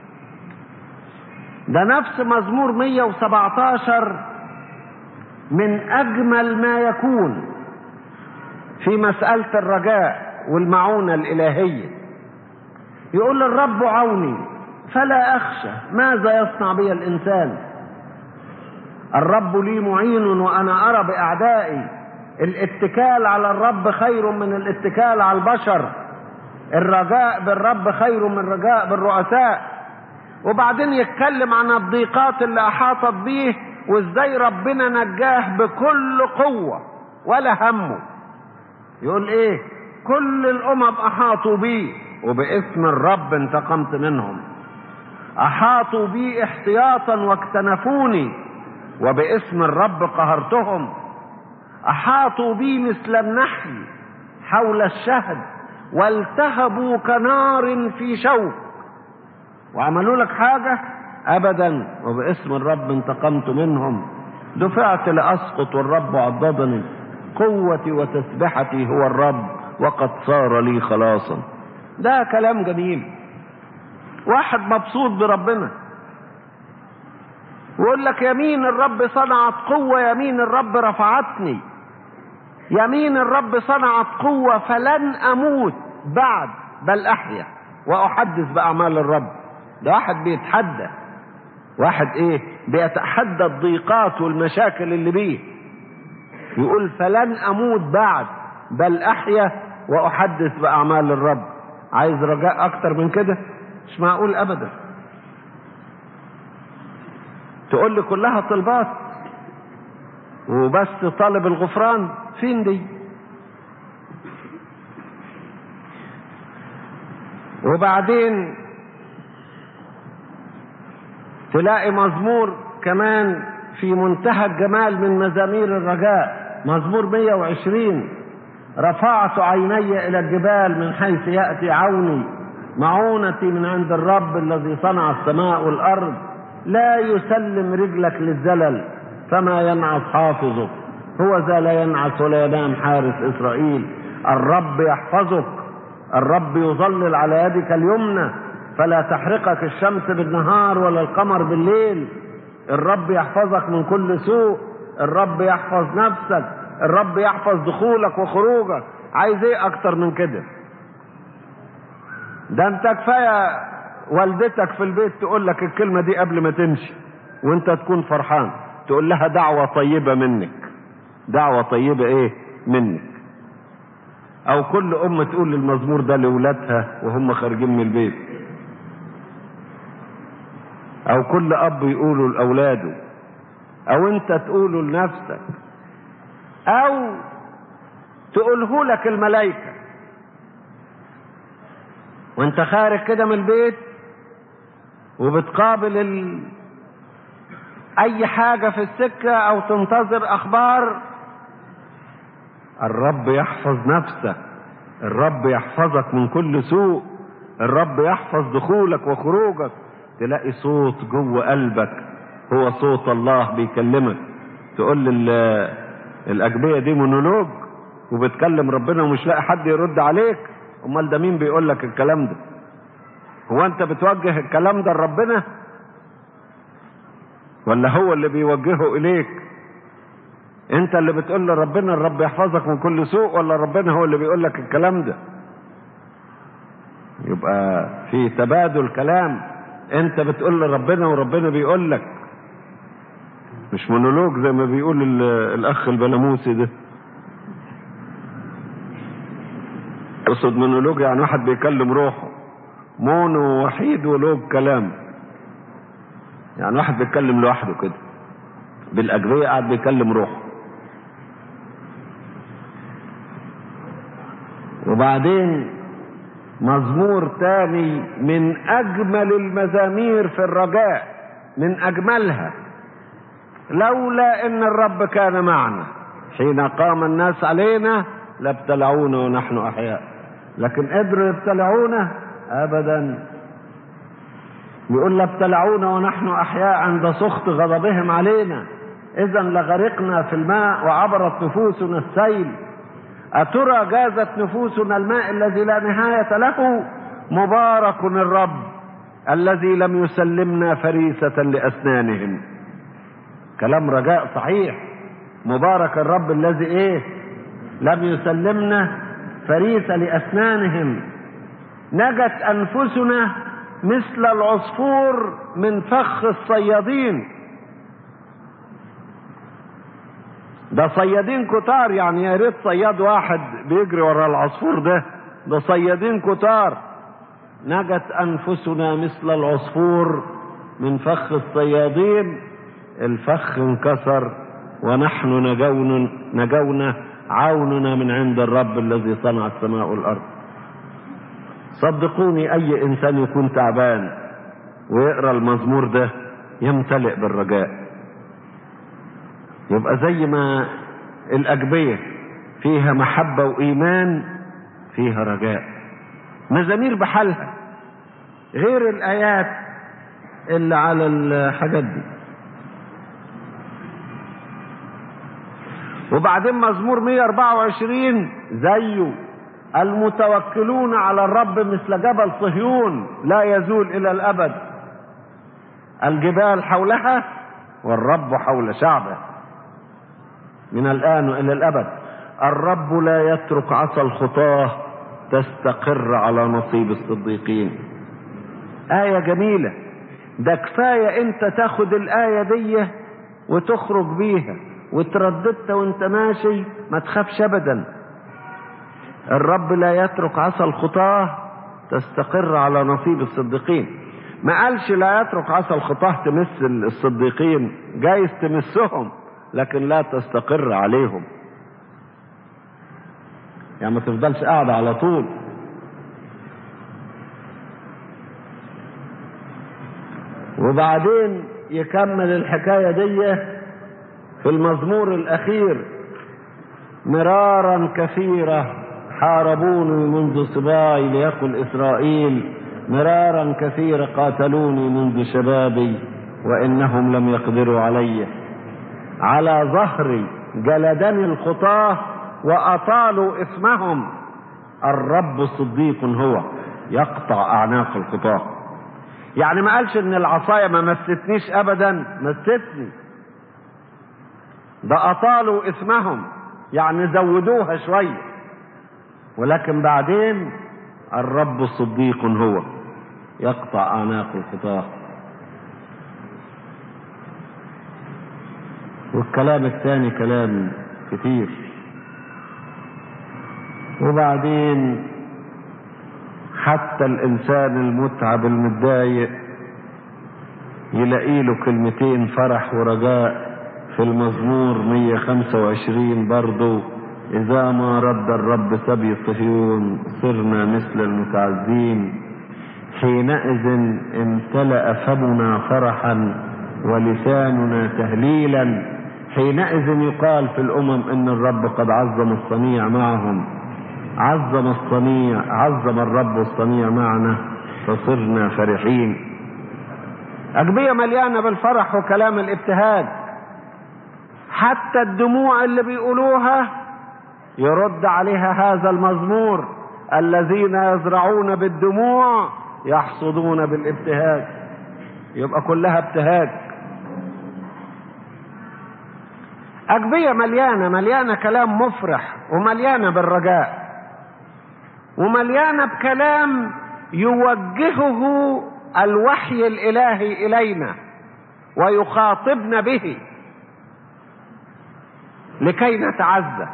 ده نفس مزمور 117 من أجمل ما يكون في مسألة الرجاء والمعونة الإلهية يقول الرب عوني فلا أخشى ماذا يصنع بي الإنسان الرب لي معين وأنا أرى بأعدائي الاتكال على الرب خير من الاتكال على البشر الرجاء بالرب خير من الرجاء بالرؤساء وبعدين يتكلم عن الضيقات اللي أحاطت به وازاي ربنا نجاه بكل قوة ولا همه يقول ايه كل الامم احاطوا بي وباسم الرب انتقمت منهم احاطوا بي احتياطا واكتنفوني وباسم الرب قهرتهم احاطوا بي مثل النحل حول الشهد والتهبوا كنار في شوك وعملوا لك حاجة ابدا وباسم الرب انتقمت منهم دفعت لاسقط والرب عضدني قوتي وتسبحتي هو الرب وقد صار لي خلاصا ده كلام جميل واحد مبسوط بربنا ويقول لك يمين الرب صنعت قوة يمين الرب رفعتني يمين الرب صنعت قوة فلن أموت بعد بل أحيا وأحدث بأعمال الرب ده واحد بيتحدى واحد ايه بيتحدى الضيقات والمشاكل اللي بيه يقول فلن اموت بعد بل احيا واحدث باعمال الرب عايز رجاء اكتر من كده مش معقول ابدا تقول لي كلها طلبات وبس طالب الغفران فين دي وبعدين تلاقي مزمور كمان في منتهى الجمال من مزامير الرجاء مزمور 120 رفعت عيني الى الجبال من حيث ياتي عوني معونتي من عند الرب الذي صنع السماء والارض لا يسلم رجلك للزلل فما ينعس حافظك هو ذا لا ينعس ولا ينام حارس اسرائيل الرب يحفظك الرب يظلل على يدك اليمنى فلا تحرقك الشمس بالنهار ولا القمر بالليل الرب يحفظك من كل سوء الرب يحفظ نفسك الرب يحفظ دخولك وخروجك عايز ايه اكتر من كده ده انت كفايه والدتك في البيت تقول لك الكلمه دي قبل ما تمشي وانت تكون فرحان تقول لها دعوه طيبه منك دعوه طيبه ايه منك او كل ام تقول المزمور ده لاولادها وهم خارجين من البيت او كل اب يقوله لاولاده او انت تقوله لنفسك او تقوله لك الملائكه وانت خارج كده من البيت وبتقابل ال... اي حاجه في السكه او تنتظر اخبار الرب يحفظ نفسك الرب يحفظك من كل سوء الرب يحفظ دخولك وخروجك تلاقي صوت جوه قلبك هو صوت الله بيكلمك تقول لي الاجبيه دي مونولوج وبتكلم ربنا ومش لاقي حد يرد عليك امال ده مين بيقول لك الكلام ده هو انت بتوجه الكلام ده لربنا ولا هو اللي بيوجهه اليك انت اللي بتقول لربنا الرب يحفظك من كل سوء ولا ربنا هو اللي بيقول لك الكلام ده يبقى في تبادل كلام انت بتقول لربنا وربنا بيقول لك مش مونولوج زي ما بيقول الاخ البلاموسي ده اقصد مونولوج يعني واحد بيكلم روحه مونو وحيد ولوج كلام يعني واحد بيتكلم لوحده كده بالاجبيه قاعد بيكلم روحه وبعدين مزمور تاني من اجمل المزامير في الرجاء من اجملها لولا ان الرب كان معنا حين قام الناس علينا لابتلعونا ونحن احياء لكن قدروا يبتلعونا ابدا يقول لابتلعونا ونحن أحياء عند سخط غضبهم علينا إذا لغرقنا في الماء وعبرت نفوسنا السيل أترى جازت نفوسنا الماء الذي لا نهاية له مبارك الرب الذي لم يسلمنا فريسة لأسنانهم كلام رجاء صحيح مبارك الرب الذي ايه لم يسلمنا فريسة لأسنانهم نجت أنفسنا مثل العصفور من فخ الصيادين ده صيادين كتار يعني يا ريت صياد واحد بيجري ورا العصفور ده ده صيادين كتار نجت انفسنا مثل العصفور من فخ الصيادين الفخ انكسر ونحن نجون نجونا عوننا من عند الرب الذي صنع السماء والارض صدقوني اي انسان يكون تعبان ويقرا المزمور ده يمتلئ بالرجاء يبقى زي ما الاجبيه فيها محبه وايمان فيها رجاء مزامير بحالها غير الايات اللي على الحاجات دي وبعدين مزمور 124 زيه المتوكلون على الرب مثل جبل صهيون لا يزول الى الابد الجبال حولها والرب حول شعبه من الان والى الابد الرب لا يترك عصا الخطاه تستقر على نصيب الصديقين آية جميلة ده كفاية انت تاخد الآية دي وتخرج بيها وترددها وانت ماشي ما تخافش ابدا الرب لا يترك عصا الخطاه تستقر على نصيب الصديقين ما قالش لا يترك عصا الخطاه تمس الصديقين جايز تمسهم لكن لا تستقر عليهم يعني ما تفضلش قاعد على طول وبعدين يكمل الحكايه دي في المزمور الاخير مرارا كثيره حاربوني منذ صباي ليقل اسرائيل مرارا كثيرة قاتلوني منذ شبابي وانهم لم يقدروا علي على ظهري جلدني الخطاه واطالوا اسمهم الرب صديق هو يقطع اعناق الخطاه يعني ما قالش ان العصايه ما مستنيش ابدا مستني ده اطالوا اسمهم يعني زودوها شويه ولكن بعدين الرب صديق هو يقطع اعناق الخطاه والكلام الثاني كلام كتير وبعدين حتى الانسان المتعب المتضايق يلاقي له كلمتين فرح ورجاء في المزمور 125 برضه إذا ما رد الرب سبي صهيون صرنا مثل المتعزين حينئذ امتلأ فمنا فرحا ولساننا تهليلا حينئذ يقال في الأمم إن الرب قد عظم الصنيع معهم عظم الصنيع عظم الرب الصنيع معنا فصرنا فرحين أجبية مليانة بالفرح وكلام الابتهاج حتى الدموع اللي بيقولوها يرد عليها هذا المزمور الذين يزرعون بالدموع يحصدون بالابتهاج يبقى كلها ابتهاج أجبية مليانة مليانة كلام مفرح ومليانة بالرجاء ومليانة بكلام يوجهه الوحي الإلهي إلينا ويخاطبنا به لكي نتعزى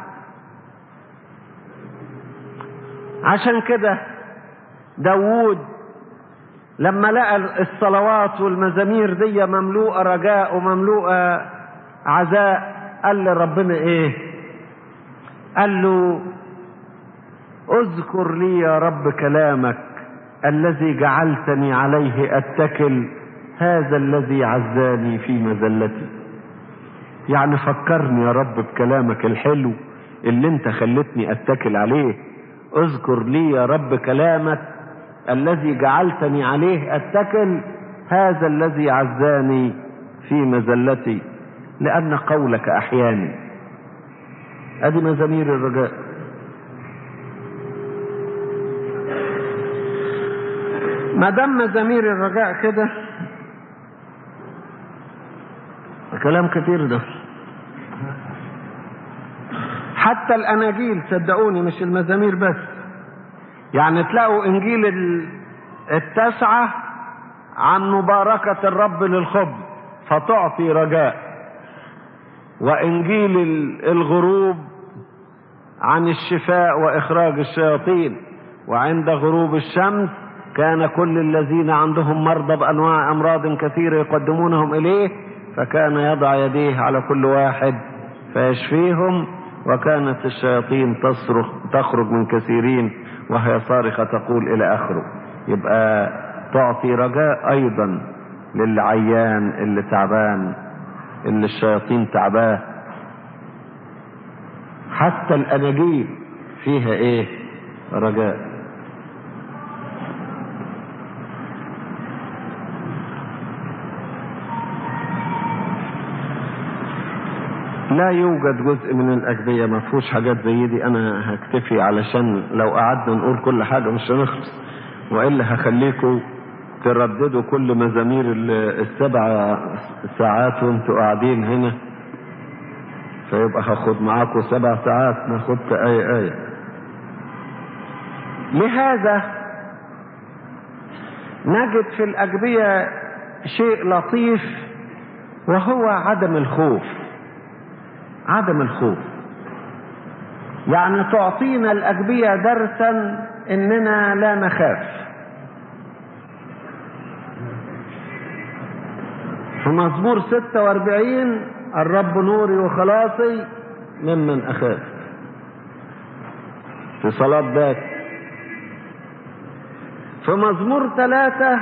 عشان كده داوود لما لقى الصلوات والمزامير دي مملوءة رجاء ومملوءة عزاء قال لربنا ايه قال له اذكر لي يا رب كلامك الذي جعلتني عليه اتكل هذا الذي عزاني في مذلتي يعني فكرني يا رب بكلامك الحلو اللي انت خلتني اتكل عليه اذكر لي يا رب كلامك الذي جعلتني عليه اتكل هذا الذي عزاني في مزلتي لأن قولك أحياني أدي مزامير الرجاء ما دام مزامير الرجاء كده كلام كتير ده حتى الاناجيل صدقوني مش المزامير بس يعني تلاقوا انجيل التسعة عن مباركة الرب للخبز فتعطي رجاء وانجيل الغروب عن الشفاء واخراج الشياطين وعند غروب الشمس كان كل الذين عندهم مرضى بانواع امراض كثيره يقدمونهم اليه فكان يضع يديه على كل واحد فيشفيهم وكانت الشياطين تصرخ تخرج من كثيرين وهي صارخة تقول إلى آخره يبقى تعطي رجاء أيضا للعيان اللي تعبان اللي الشياطين تعباه حتى الأناجيل فيها إيه رجاء لا يوجد جزء من الأجبية ما فيهوش حاجات زي دي أنا هكتفي علشان لو قعدنا نقول كل حاجة مش هنخلص وإلا هخليكم ترددوا كل مزامير السبع ساعات وانتوا قاعدين هنا فيبقى هاخد معاكم سبع ساعات ناخد آية آية لهذا نجد في الأجبية شيء لطيف وهو عدم الخوف عدم الخوف يعني تعطينا الأجبية درسا إننا لا نخاف في مزمور 46 الرب نوري وخلاصي ممن أخاف في صلاة ذات في مزمور ثلاثة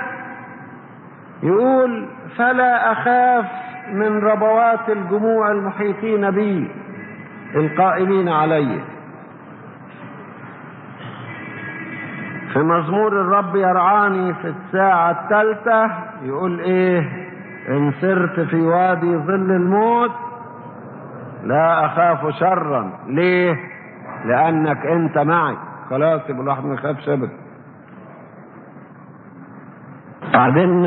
يقول فلا أخاف من ربوات الجموع المحيطين بي القائمين علي في مزمور الرب يرعاني في الساعة الثالثة يقول ايه ان سرت في وادي ظل الموت لا اخاف شرا ليه لانك انت معي خلاص يبقى الواحد ما يخافش ابدا بعدين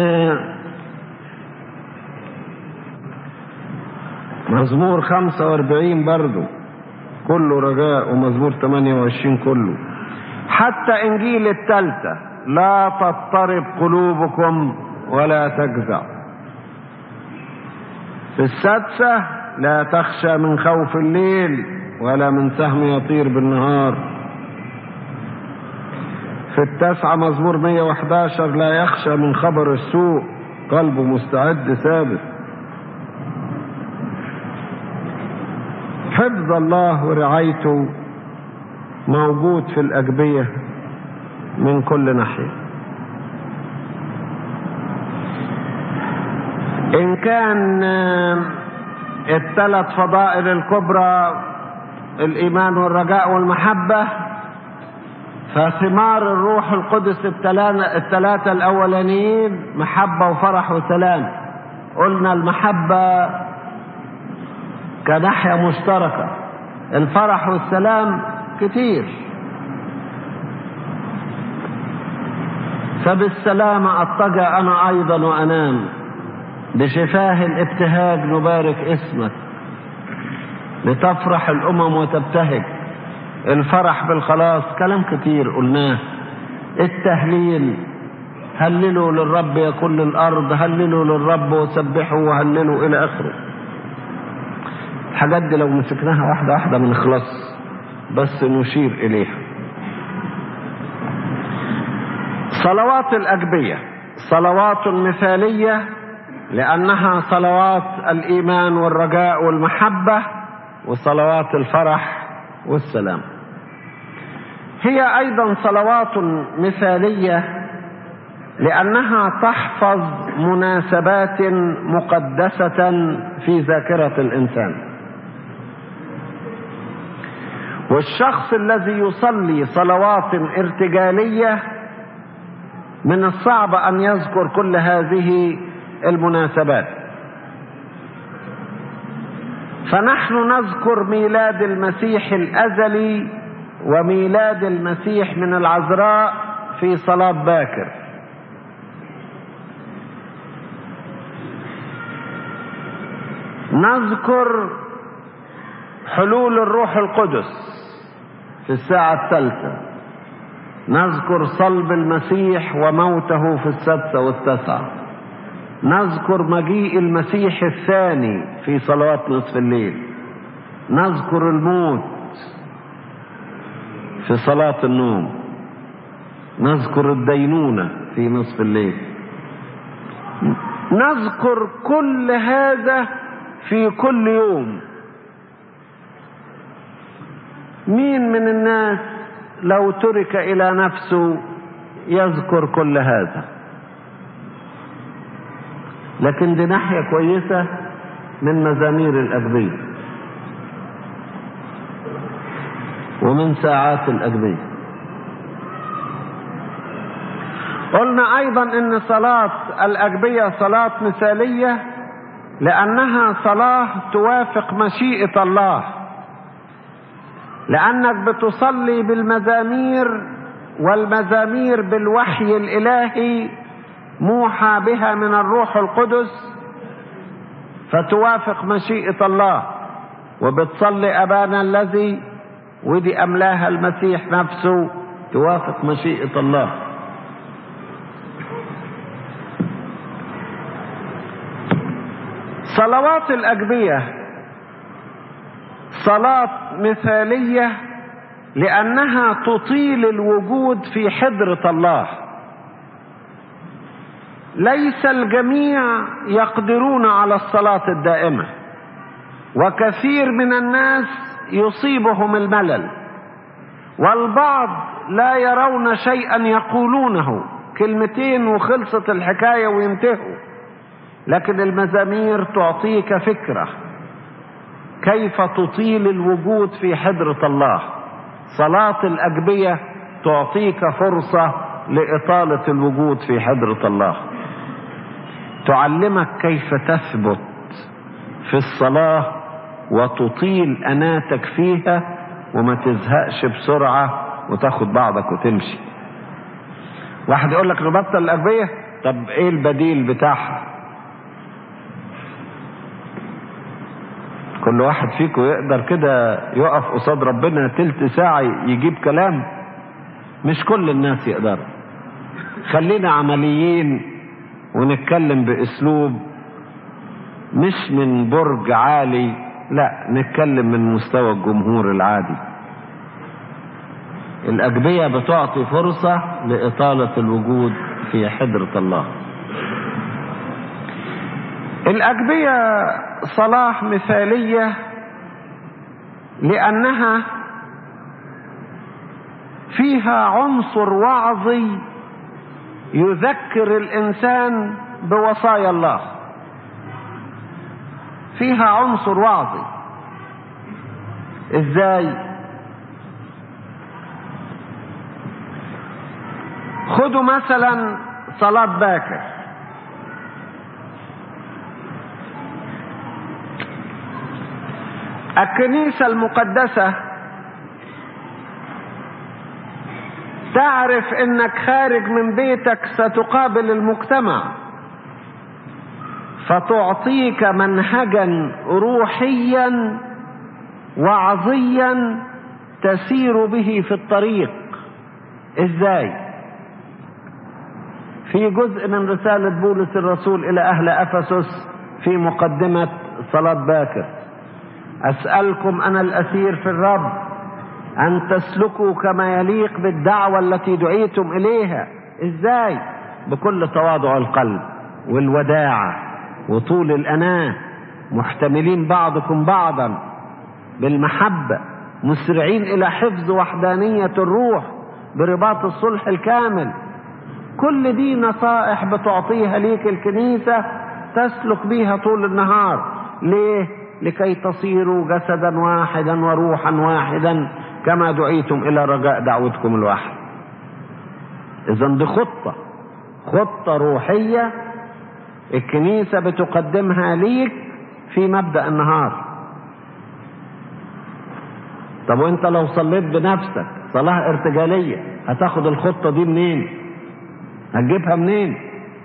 مزمور 45 برضو كله رجاء ومزمور 28 كله حتى انجيل التالتة لا تضطرب قلوبكم ولا تجزع في السادسة لا تخشى من خوف الليل ولا من سهم يطير بالنهار في التاسعة مزمور 111 لا يخشى من خبر السوء قلبه مستعد ثابت حفظ الله ورعايته موجود في الأجبية من كل ناحية إن كان الثلاث فضائل الكبرى الإيمان والرجاء والمحبة فثمار الروح القدس الثلاثة الأولانيين محبة وفرح وسلام قلنا المحبة كناحية مشتركة الفرح والسلام كتير فبالسلامة أضطجع أنا أيضا وأنام بشفاه الابتهاج نبارك اسمك لتفرح الأمم وتبتهج الفرح بالخلاص كلام كتير قلناه التهليل هللوا للرب يا كل الأرض هللوا للرب وسبحوا وهللوا إلى آخره الحاجات دي لو مسكناها واحدة واحدة بنخلص بس نشير إليها صلوات الأجبية صلوات مثالية لأنها صلوات الإيمان والرجاء والمحبة وصلوات الفرح والسلام هي أيضا صلوات مثالية لأنها تحفظ مناسبات مقدسة في ذاكرة الإنسان والشخص الذي يصلي صلوات ارتجالية من الصعب ان يذكر كل هذه المناسبات فنحن نذكر ميلاد المسيح الازلي وميلاد المسيح من العذراء في صلاه باكر نذكر حلول الروح القدس في الساعة الثالثة نذكر صلب المسيح وموته في السادسة والتاسعة نذكر مجيء المسيح الثاني في صلوات نصف الليل نذكر الموت في صلاة النوم نذكر الدينونة في نصف الليل نذكر كل هذا في كل يوم مين من الناس لو ترك الى نفسه يذكر كل هذا لكن دي ناحيه كويسه من مزامير الاجبيه ومن ساعات الاجبيه قلنا ايضا ان صلاه الاجبيه صلاه مثاليه لانها صلاه توافق مشيئه الله لانك بتصلي بالمزامير والمزامير بالوحي الالهي موحى بها من الروح القدس فتوافق مشيئه الله وبتصلي ابانا الذي ودي املاها المسيح نفسه توافق مشيئه الله صلوات الاجبيه صلاه مثاليه لانها تطيل الوجود في حضره الله ليس الجميع يقدرون على الصلاه الدائمه وكثير من الناس يصيبهم الملل والبعض لا يرون شيئا يقولونه كلمتين وخلصت الحكايه وينتهوا لكن المزامير تعطيك فكره كيف تطيل الوجود في حضره الله صلاه الاجبيه تعطيك فرصه لاطاله الوجود في حضره الله تعلمك كيف تثبت في الصلاه وتطيل اناتك فيها وما تزهقش بسرعه وتاخد بعضك وتمشي واحد يقول لك نبطل الاجبيه طب ايه البديل بتاعها كل واحد فيكم يقدر كده يقف قصاد ربنا تلت ساعة يجيب كلام مش كل الناس يقدروا خلينا عمليين ونتكلم باسلوب مش من برج عالي لا نتكلم من مستوى الجمهور العادي الأجبية بتعطي فرصة لإطالة الوجود في حضرة الله الأجبية صلاة مثالية لأنها فيها عنصر وعظي يذكر الإنسان بوصايا الله فيها عنصر وعظي ازاي خدوا مثلا صلاة باكر الكنيسة المقدسة تعرف انك خارج من بيتك ستقابل المجتمع فتعطيك منهجا روحيا وعظيا تسير به في الطريق ازاي في جزء من رسالة بولس الرسول إلى أهل أفسس في مقدمة صلاة باكر أسألكم أنا الأسير في الرب أن تسلكوا كما يليق بالدعوة التي دعيتم إليها إزاي بكل تواضع القلب والوداعة وطول الأناة محتملين بعضكم بعضا بالمحبة مسرعين إلى حفظ وحدانية الروح برباط الصلح الكامل كل دي نصائح بتعطيها ليك الكنيسة تسلك بيها طول النهار ليه لكي تصيروا جسدا واحدا وروحا واحدا كما دعيتم الى رجاء دعوتكم الواحد اذا دي خطة خطة روحية الكنيسة بتقدمها ليك في مبدأ النهار طب وانت لو صليت بنفسك صلاة ارتجالية هتاخد الخطة دي منين هتجيبها منين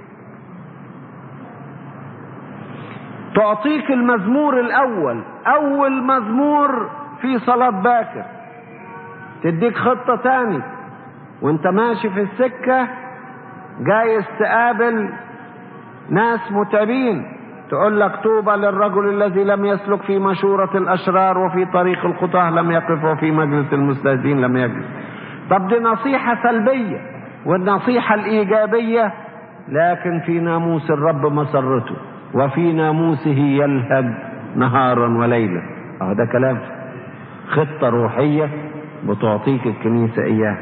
تعطيك المزمور الاول اول مزمور في صلاة باكر تديك خطة تاني وانت ماشي في السكة جايز تقابل ناس متعبين تقول لك طوبى للرجل الذي لم يسلك في مشورة الأشرار وفي طريق الخطاه لم يقف وفي مجلس المستهزئين لم يجلس طب دي نصيحة سلبية والنصيحة الإيجابية لكن في ناموس الرب مسرته وفي ناموسه يلهج نهارا وليلا اهو ده كلام خطة روحية بتعطيك الكنيسة إياها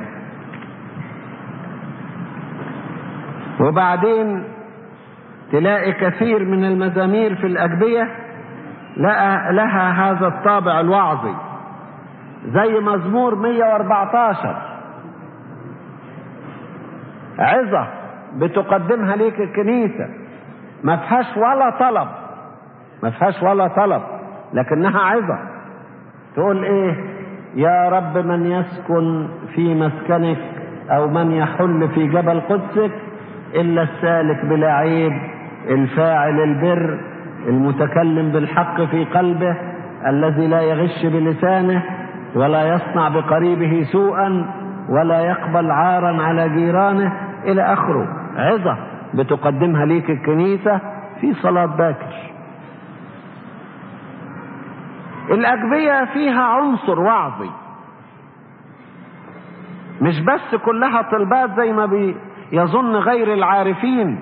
وبعدين تلاقي كثير من المزامير في الأجبية لها, لها هذا الطابع الوعظي زي مزمور 114 عظة بتقدمها ليك الكنيسة ما فيهاش ولا طلب ما فيهاش ولا طلب لكنها عظة تقول ايه يا رب من يسكن في مسكنك او من يحل في جبل قدسك الا السالك بلا عيب الفاعل البر المتكلم بالحق في قلبه الذي لا يغش بلسانه ولا يصنع بقريبه سوءا ولا يقبل عارا على جيرانه الى اخره عظه بتقدمها ليك الكنيسه في صلاه باكر الاجبيه فيها عنصر وعظي مش بس كلها طلبات زي ما بي يظن غير العارفين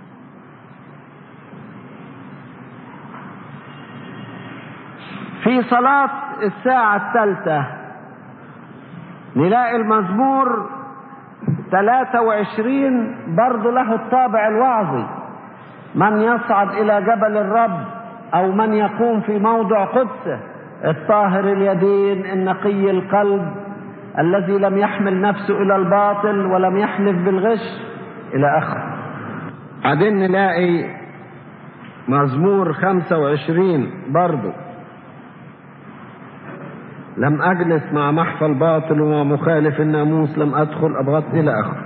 في صلاة الساعة الثالثة نلاقي المزمور 23 برضه له الطابع الوعظي من يصعد إلى جبل الرب أو من يقوم في موضع قدسه الطاهر اليدين النقي القلب الذي لم يحمل نفسه إلى الباطل ولم يحلف بالغش إلى آخره بعدين نلاقي مزمور 25 برضه لم أجلس مع محفى الباطل ومخالف الناموس لم أدخل أبغض إلى آخره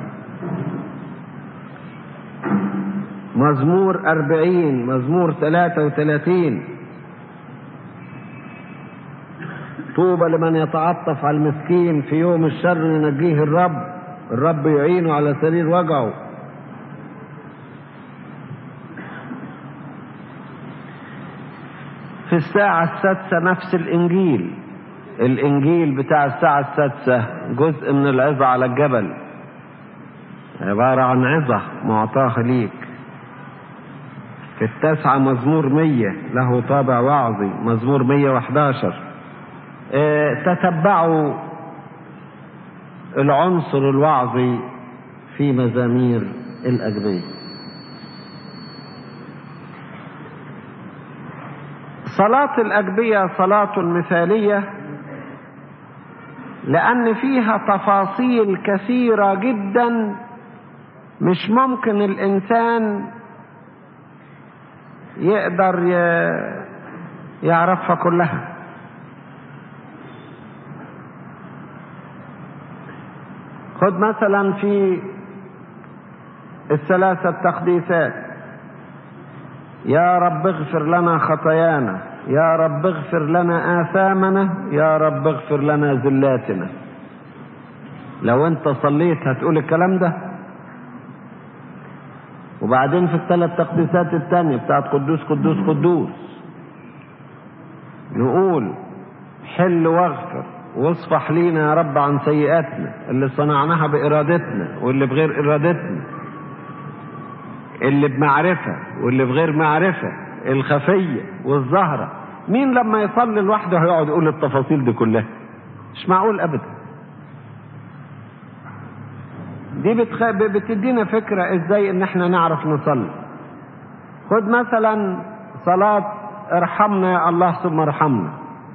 مزمور أربعين مزمور ثلاثة وثلاثين طوبى لمن يتعطف على المسكين في يوم الشر ينجيه الرب الرب يعينه على سرير وجعه في الساعة السادسة نفس الإنجيل الإنجيل بتاع الساعة السادسة جزء من العظة على الجبل عبارة عن عظة معطاها ليك في التاسعة مزمور مية له طابع وعظي مزمور مية وحداشر اه تتبعوا العنصر الوعظي في مزامير الأجبية صلاة الأجبية صلاة مثالية لأن فيها تفاصيل كثيرة جدا مش ممكن الإنسان يقدر يعرفها كلها خد مثلا في الثلاثة التقديسات يا رب اغفر لنا خطايانا يا رب اغفر لنا آثامنا يا رب اغفر لنا ذلاتنا لو انت صليت هتقول الكلام ده وبعدين في الثلاث تقديسات التانية بتاعت قدوس قدوس قدوس نقول حل واغفر واصفح لينا يا رب عن سيئاتنا اللي صنعناها بإرادتنا واللي بغير إرادتنا اللي بمعرفة واللي بغير معرفة الخفية والظاهرة مين لما يصلي لوحده هيقعد يقول التفاصيل دي كلها مش معقول أبدا دي بتخ... بتدينا فكرة ازاي ان احنا نعرف نصلي خد مثلا صلاة ارحمنا يا الله ثم ارحمنا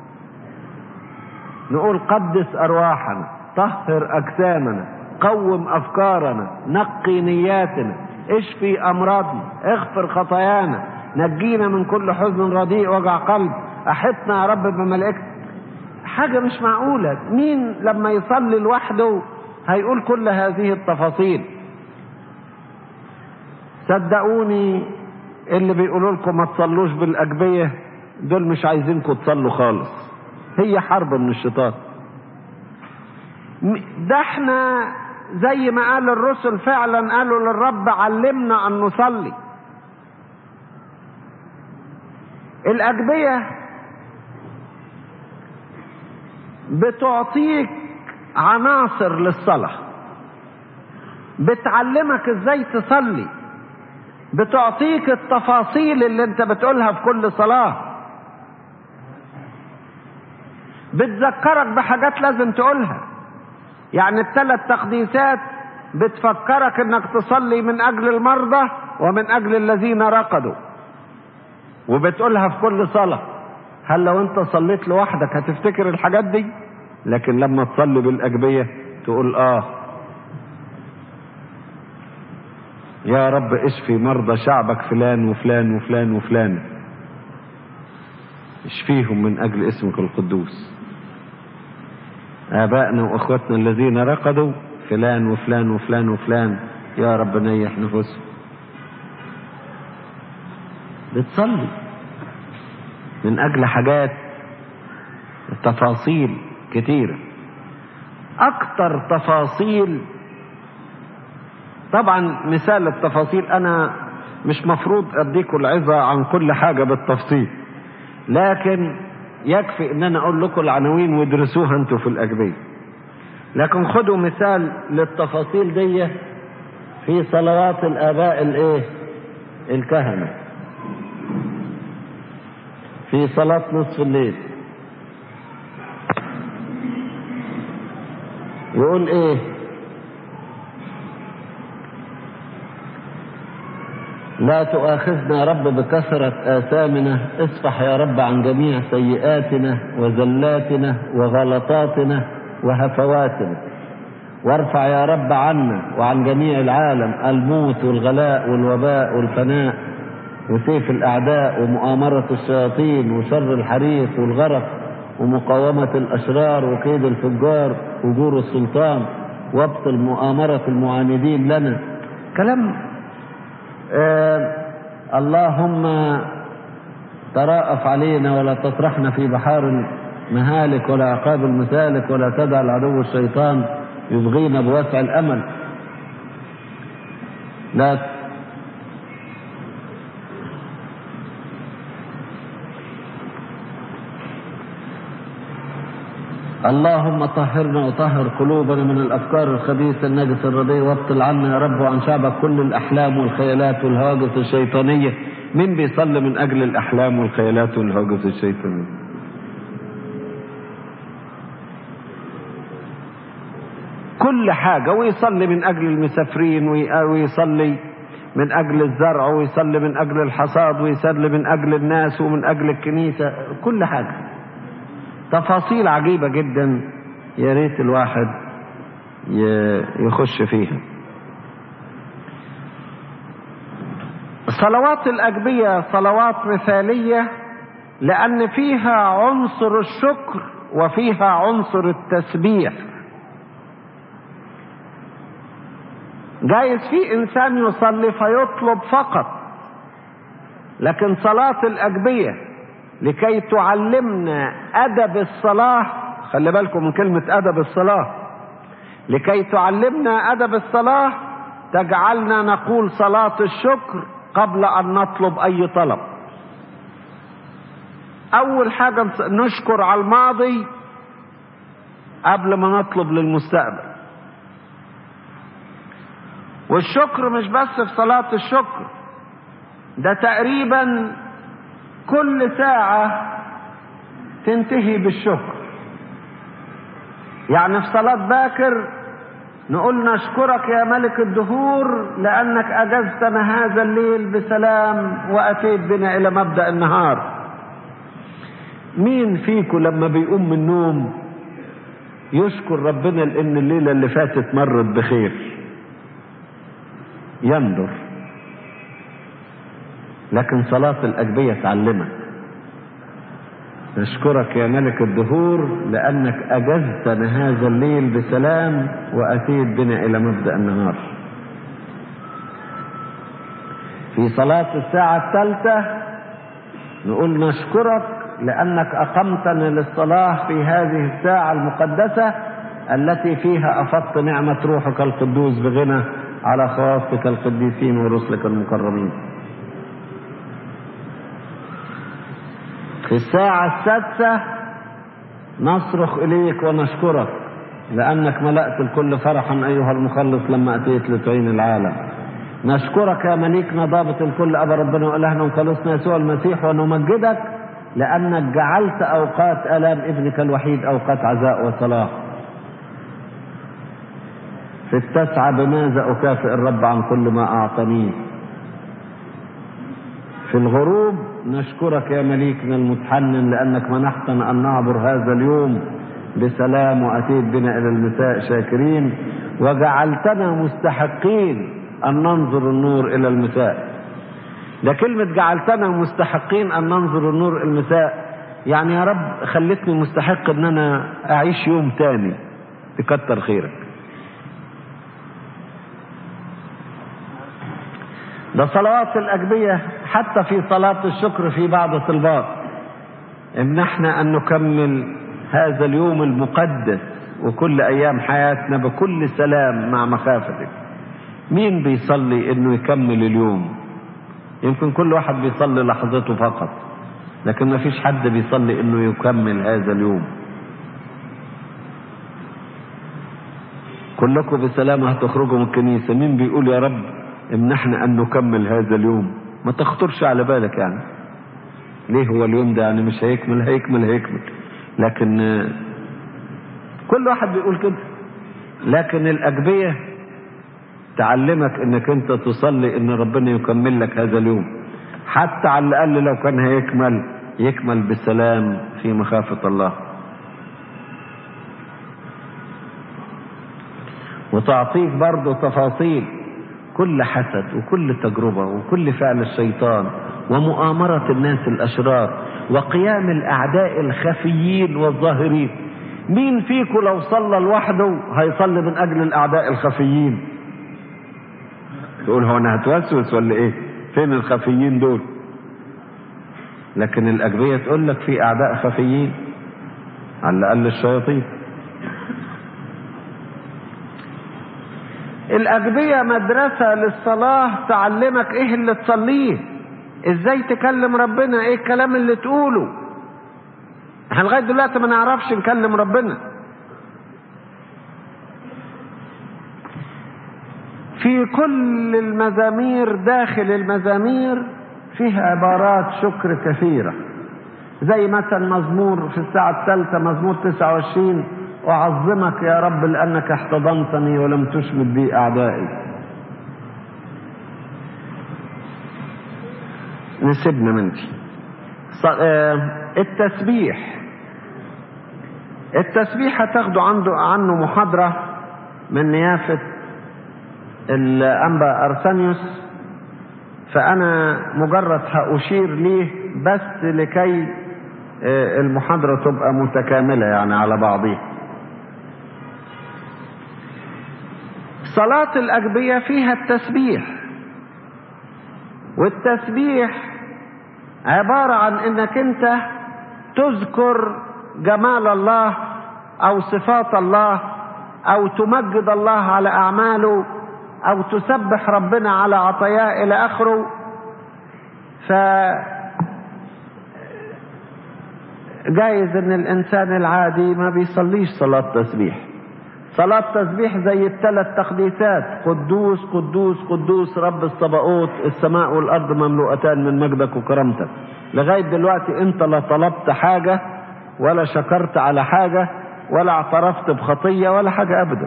نقول قدس ارواحنا طهر اجسامنا قوم افكارنا نقي نياتنا اشفي امراضنا اغفر خطايانا نجينا من كل حزن رديء وجع قلب احطنا يا رب بملائكتك حاجة مش معقولة مين لما يصلي لوحده هيقول كل هذه التفاصيل صدقوني اللي بيقولوا لكم ما تصلوش بالأجبية دول مش عايزينكم تصلوا خالص هي حرب من الشيطان ده احنا زي ما قال الرسل فعلا قالوا للرب علمنا ان نصلي الاجبيه بتعطيك عناصر للصلاه بتعلمك ازاي تصلي بتعطيك التفاصيل اللي انت بتقولها في كل صلاه بتذكرك بحاجات لازم تقولها يعني الثلاث تقديسات بتفكرك انك تصلي من اجل المرضى ومن اجل الذين رقدوا وبتقولها في كل صلاة هل لو انت صليت لوحدك هتفتكر الحاجات دي لكن لما تصلي بالاجبية تقول اه يا رب اشفي مرضى شعبك فلان وفلان وفلان وفلان اشفيهم من اجل اسمك القدوس آبائنا وأخواتنا الذين رقدوا فلان وفلان وفلان وفلان يا رب نيح نفوسهم بتصلي من أجل حاجات تفاصيل كتيرة أكتر تفاصيل طبعا مثال التفاصيل أنا مش مفروض أديكم العظة عن كل حاجة بالتفصيل لكن يكفي ان انا اقول لكم العناوين وادرسوها انتوا في الاجبيه لكن خدوا مثال للتفاصيل دي في صلوات الاباء الايه الكهنه في صلاه نصف الليل يقول ايه لا تؤاخذنا يا رب بكثرة آثامنا اصفح يا رب عن جميع سيئاتنا وزلاتنا وغلطاتنا وهفواتنا وارفع يا رب عنا وعن جميع العالم الموت والغلاء والوباء والفناء وسيف الأعداء ومؤامرة الشياطين وشر الحريق والغرق ومقاومة الأشرار وكيد الفجار وجور السلطان وابطل مؤامرة المعاندين لنا كلام آه اللهم تراءف علينا ولا تطرحنا في بحار مهالك ولا عقاب المسالك ولا تدع العدو الشيطان يبغينا بوسع الامل لا اللهم طهرنا وطهر قلوبنا من الافكار الخبيثه النجس الرديء وابطل عنا يا رب وعن شعبك كل الاحلام والخيالات والهواجس الشيطانيه مين بيصلي من اجل الاحلام والخيالات والهواجس الشيطانيه كل حاجه ويصلي من اجل المسافرين ويصلي من اجل الزرع ويصلي من اجل الحصاد ويصلي من اجل الناس ومن اجل الكنيسه كل حاجه تفاصيل عجيبة جدا يا ريت الواحد يخش فيها صلوات الأجبية صلوات مثالية لأن فيها عنصر الشكر وفيها عنصر التسبيح جايز في إنسان يصلي فيطلب فقط لكن صلاة الأجبية لكي تعلمنا ادب الصلاه خلي بالكم من كلمه ادب الصلاه لكي تعلمنا ادب الصلاه تجعلنا نقول صلاه الشكر قبل ان نطلب اي طلب اول حاجه نشكر على الماضي قبل ما نطلب للمستقبل والشكر مش بس في صلاه الشكر ده تقريبا كل ساعة تنتهي بالشكر يعني في صلاة باكر نقول نشكرك يا ملك الدهور لأنك أجزتنا هذا الليل بسلام وأتيت بنا إلى مبدأ النهار مين فيكم لما بيقوم من النوم يشكر ربنا لأن الليلة اللي فاتت مرت بخير ينظر لكن صلاة الأجبية تعلمك نشكرك يا ملك الدهور لأنك أجزتنا هذا الليل بسلام وأتيت بنا إلى مبدأ النهار في صلاة الساعة الثالثة نقول نشكرك لأنك أقمتنا للصلاة في هذه الساعة المقدسة التي فيها أفضت نعمة روحك القدوس بغنى على خواصك القديسين ورسلك المكرمين في الساعة السادسة نصرخ إليك ونشكرك لأنك ملأت الكل فرحا أيها المخلص لما أتيت لتعين العالم نشكرك يا مليكنا ضابط الكل أبا ربنا وإلهنا وخلصنا يسوع المسيح ونمجدك لأنك جعلت أوقات آلام ابنك الوحيد أوقات عزاء وصلاح في التسعة بماذا أكافئ الرب عن كل ما أعطانيه في الغروب نشكرك يا مليكنا المتحنن لأنك منحتنا أن نعبر هذا اليوم بسلام وأتيت بنا إلى المساء شاكرين وجعلتنا مستحقين أن ننظر النور إلى المساء ده كلمة جعلتنا مستحقين أن ننظر النور المساء يعني يا رب خلتني مستحق أن أنا أعيش يوم تاني تكتر خيرك ده صلوات الأجبية حتى في صلاة الشكر في بعض الطلبات إن احنا أن نكمل هذا اليوم المقدس وكل أيام حياتنا بكل سلام مع مخافتك مين بيصلي إنه يكمل اليوم يمكن كل واحد بيصلي لحظته فقط لكن ما فيش حد بيصلي إنه يكمل هذا اليوم كلكم بسلامة هتخرجوا من الكنيسة مين بيقول يا رب امنحنا ان نكمل هذا اليوم ما تخطرش على بالك يعني ليه هو اليوم ده يعني مش هيكمل هيكمل هيكمل لكن كل واحد بيقول كده لكن الاجبيه تعلمك انك انت تصلي ان ربنا يكمل لك هذا اليوم حتى على الاقل لو كان هيكمل يكمل بالسلام في مخافه الله وتعطيك برضه تفاصيل كل حسد وكل تجربة وكل فعل الشيطان ومؤامرة الناس الأشرار وقيام الأعداء الخفيين والظاهرين مين فيكم لو صلى لوحده هيصلي من أجل الأعداء الخفيين تقول هو أنا هتوسوس ولا إيه فين الخفيين دول لكن الأجبية تقول لك في أعداء خفيين على الأقل الشياطين الأجبية مدرسة للصلاة تعلمك إيه اللي تصليه إزاي تكلم ربنا إيه الكلام اللي تقوله احنا لغاية دلوقتي ما نعرفش نكلم ربنا في كل المزامير داخل المزامير فيها عبارات شكر كثيرة زي مثلا مزمور في الساعة الثالثة مزمور 29 أعظمك يا رب لأنك احتضنتني ولم تشمت بي أعدائي نسيبنا من دي التسبيح التسبيح هتاخدوا عنده عنه محاضرة من نيافة الأنبا أرسانيوس فأنا مجرد هأشير ليه بس لكي المحاضرة تبقى متكاملة يعني على بعضها صلاة الأجبية فيها التسبيح والتسبيح عبارة عن انك انت تذكر جمال الله او صفات الله او تمجد الله على اعماله او تسبح ربنا على عطاياه الى اخره ف جايز ان الانسان العادي ما بيصليش صلاة تسبيح صلاة تسبيح زي الثلاث تقديسات قدوس قدوس قدوس رب الصباؤوت السماء والأرض مملوءتان من مجدك وكرامتك لغاية دلوقتي انت لا طلبت حاجة ولا شكرت على حاجة ولا اعترفت بخطية ولا حاجة أبدا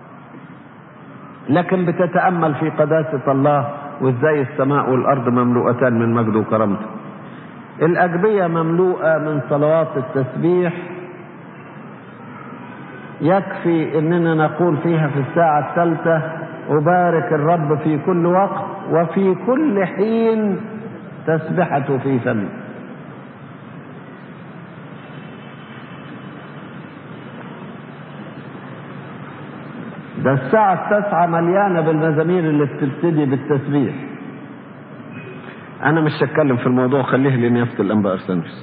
لكن بتتأمل في قداسة الله وازاي السماء والأرض مملوءتان من مجده وكرامته الأجبية مملوءة من صلوات التسبيح يكفي اننا نقول فيها في الساعة الثالثة أبارك الرب في كل وقت وفي كل حين تسبحة في فمي ده الساعة التاسعة مليانة بالمزامير اللي بتبتدي بالتسبيح أنا مش هتكلم في الموضوع خليه لنيافة الأنباء أرسنفس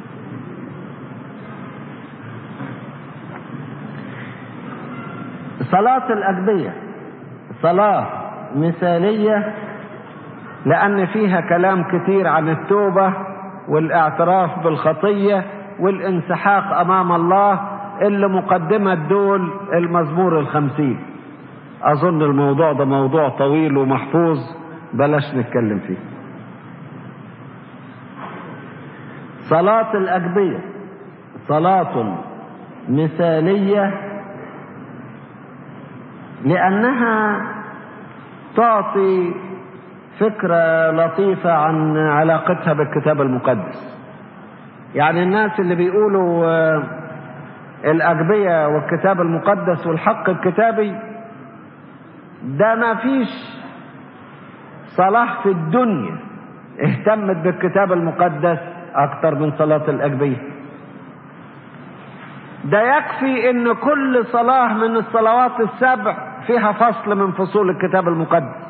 صلاة الأجبية صلاة مثالية لأن فيها كلام كتير عن التوبة والاعتراف بالخطية والانسحاق أمام الله اللي مقدمة دول المزمور الخمسين أظن الموضوع ده موضوع طويل ومحفوظ بلاش نتكلم فيه صلاة الأجبية صلاة مثالية لأنها تعطي فكرة لطيفة عن علاقتها بالكتاب المقدس يعني الناس اللي بيقولوا الأجبية والكتاب المقدس والحق الكتابي ده ما فيش صلاح في الدنيا اهتمت بالكتاب المقدس أكتر من صلاة الأجبية ده يكفي ان كل صلاة من الصلوات السبع فيها فصل من فصول الكتاب المقدس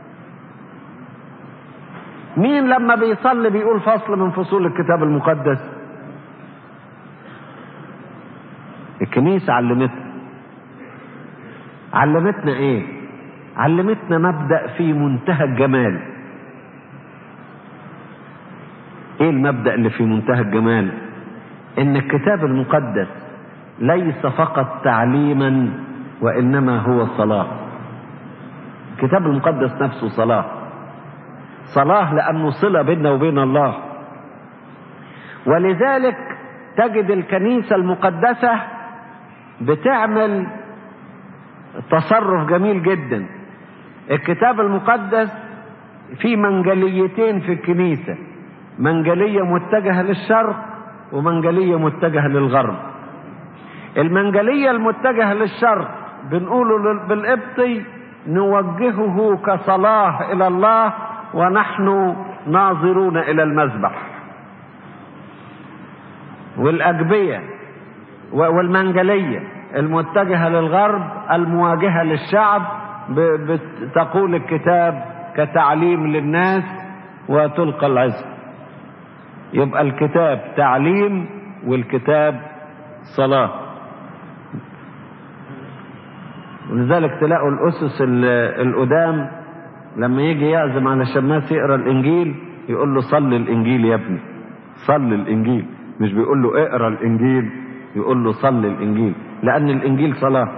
مين لما بيصلي بيقول فصل من فصول الكتاب المقدس الكنيسة علمتنا علمتنا ايه علمتنا مبدأ في منتهى الجمال ايه المبدأ اللي في منتهى الجمال ان الكتاب المقدس ليس فقط تعليما وانما هو صلاة الكتاب المقدس نفسه صلاة صلاة لانه صلة بيننا وبين الله ولذلك تجد الكنيسة المقدسة بتعمل تصرف جميل جدا الكتاب المقدس في منجليتين في الكنيسة منجلية متجهة للشرق ومنجلية متجهة للغرب المنجلية المتجهة للشرق بنقوله بالقبطي نوجهه كصلاة إلى الله ونحن ناظرون إلى المذبح والأجبية والمنجلية المتجهة للغرب المواجهة للشعب تقول الكتاب كتعليم للناس وتلقى العزم يبقى الكتاب تعليم والكتاب صلاة ولذلك تلاقوا الأسس القدام لما يجي يعزم على شماس يقرا الإنجيل يقول له صل الإنجيل يا ابني صل الإنجيل مش بيقول له اقرا الإنجيل يقول له صل الإنجيل لأن الإنجيل صلاة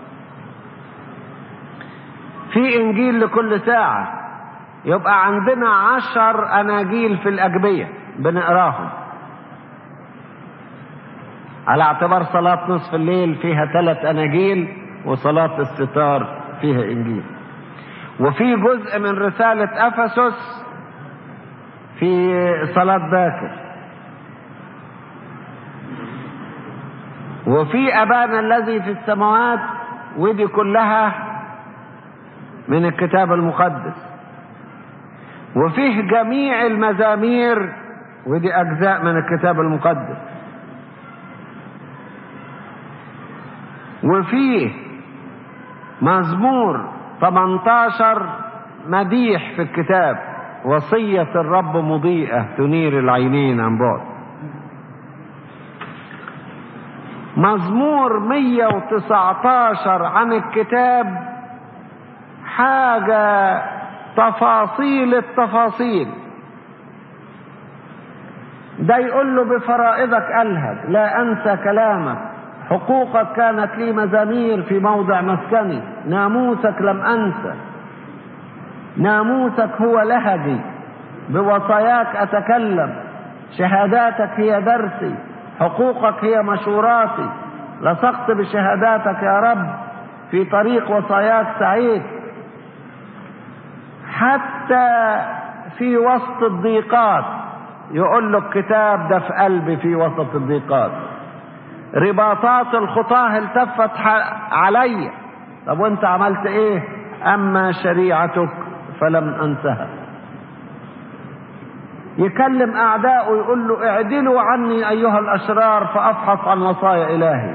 في إنجيل لكل ساعة يبقى عندنا عشر أناجيل في الأجبية بنقراهم على اعتبار صلاة نصف الليل فيها ثلاث أناجيل وصلاة الستار فيها إنجيل وفي جزء من رسالة أفسس في صلاة باكر وفي أبانا الذي في السماوات ودي كلها من الكتاب المقدس وفيه جميع المزامير ودي أجزاء من الكتاب المقدس وفيه مزمور 18 مديح في الكتاب وصية الرب مضيئة تنير العينين عن بعد مزمور 119 عن الكتاب حاجة تفاصيل التفاصيل ده يقول له بفرائضك ألهج لا أنسى كلامك حقوقك كانت لي مزامير في موضع مسكني ناموسك لم أنسى ناموسك هو لهجي بوصاياك أتكلم شهاداتك هي درسي حقوقك هي مشوراتي لصقت بشهاداتك يا رب في طريق وصاياك سعيد حتى في وسط الضيقات يقول له الكتاب ده في قلبي في وسط الضيقات رباطات الخطاه التفت علي طب وانت عملت ايه اما شريعتك فلم انسها يكلم أعداءه يقول له اعدلوا عني أيها الأشرار فأفحص عن وصايا إلهي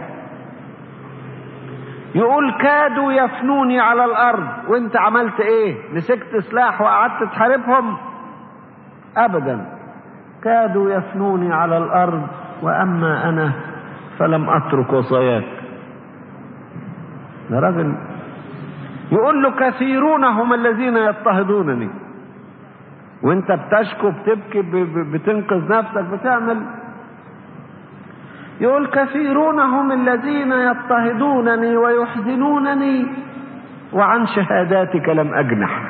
يقول كادوا يفنوني على الأرض وانت عملت ايه مسكت سلاح وقعدت تحاربهم أبدا كادوا يفنوني على الأرض وأما أنا فلم أترك وصاياك ده راجل يقول له كثيرون هم الذين يضطهدونني وانت بتشكو بتبكي بتنقذ نفسك بتعمل يقول كثيرون هم الذين يضطهدونني ويحزنونني وعن شهاداتك لم أجنح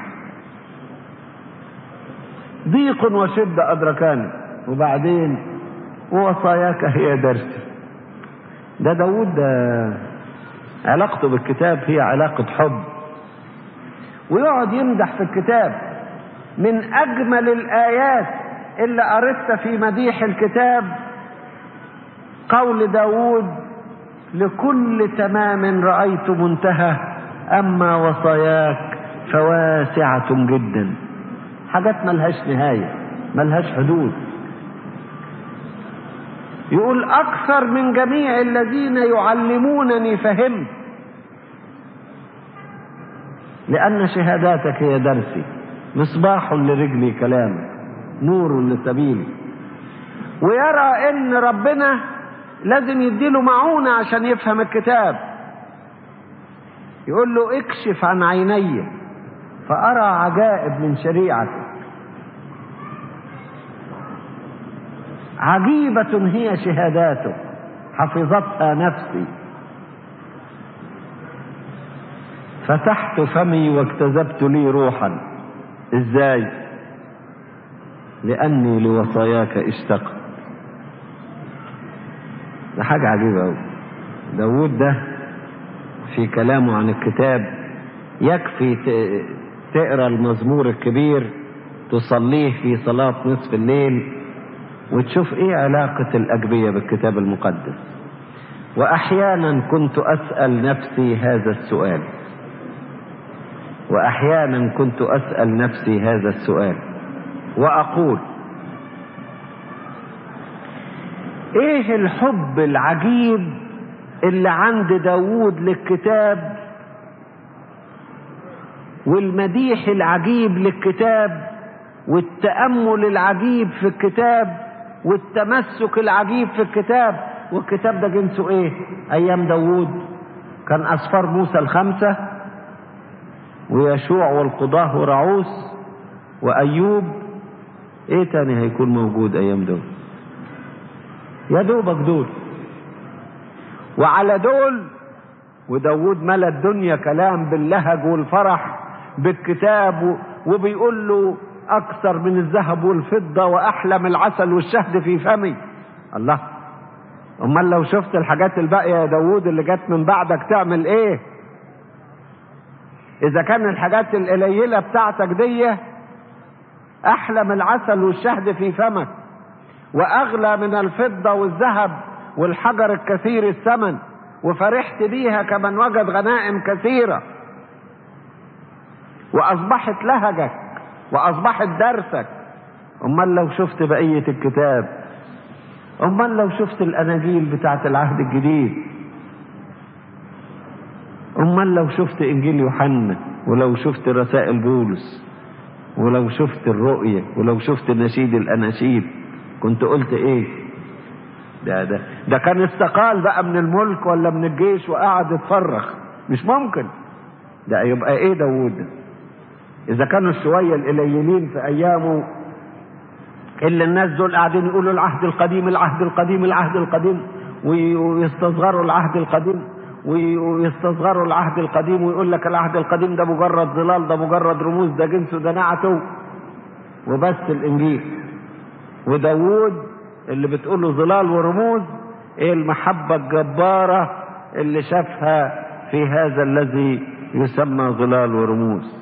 ضيق وشدة أدركاني وبعدين ووصاياك هي درسي ده داود ده علاقته بالكتاب هي علاقة حب ويقعد يمدح في الكتاب من أجمل الآيات اللي قريتها في مديح الكتاب قول داود لكل تمام رأيت منتهى أما وصاياك فواسعة جدا حاجات ملهاش نهاية ملهاش حدود يقول أكثر من جميع الذين يعلمونني فهمت لأن شهاداتك هي درسي مصباح لرجلي كلامك نور لسبيلي ويرى ان ربنا لازم يديله معونة عشان يفهم الكتاب يقول له اكشف عن عيني فأرى عجائب من شريعتك عجيبة هي شهاداتك حفظتها نفسي فتحت فمي واكتذبت لي روحا ازاي لاني لوصاياك اشتقت ده حاجة عجيبة أوي داود ده في كلامه عن الكتاب يكفي تقرا المزمور الكبير تصليه في صلاة نصف الليل وتشوف ايه علاقة الأجبية بالكتاب المقدس وأحيانا كنت أسأل نفسي هذا السؤال واحيانا كنت اسال نفسي هذا السؤال واقول ايه الحب العجيب اللي عند داوود للكتاب والمديح العجيب للكتاب والتامل العجيب في الكتاب والتمسك العجيب في الكتاب والكتاب ده جنسه ايه ايام داوود كان اسفار موسى الخمسه ويشوع والقضاه ورعوس وايوب ايه تاني هيكون موجود ايام دول يا دوبك دول وعلى دول وداود ملا الدنيا كلام باللهج والفرح بالكتاب وبيقول له اكثر من الذهب والفضه واحلى من العسل والشهد في فمي الله امال لو شفت الحاجات الباقيه يا داود اللي جت من بعدك تعمل ايه اذا كان الحاجات القليله بتاعتك دي احلى من العسل والشهد في فمك واغلى من الفضه والذهب والحجر الكثير الثمن وفرحت بيها كمن وجد غنائم كثيره واصبحت لهجك واصبحت درسك امال لو شفت بقيه الكتاب امال لو شفت الاناجيل بتاعت العهد الجديد امال لو شفت انجيل يوحنا ولو شفت رسائل بولس ولو شفت الرؤية ولو شفت نشيد الاناشيد كنت قلت ايه ده ده ده كان استقال بقى من الملك ولا من الجيش وقعد يتفرخ مش ممكن ده يبقى ايه داوود ده اذا كانوا الشويه القليلين في ايامه اللي الناس دول قاعدين يقولوا العهد القديم العهد القديم العهد القديم ويستصغروا العهد القديم ويستصغروا العهد القديم ويقول لك العهد القديم ده مجرد ظلال ده مجرد رموز ده جنسه ده نعته وبس الانجيل وداوود اللي بتقوله ظلال ورموز ايه المحبة الجبارة اللي شافها في هذا الذي يسمى ظلال ورموز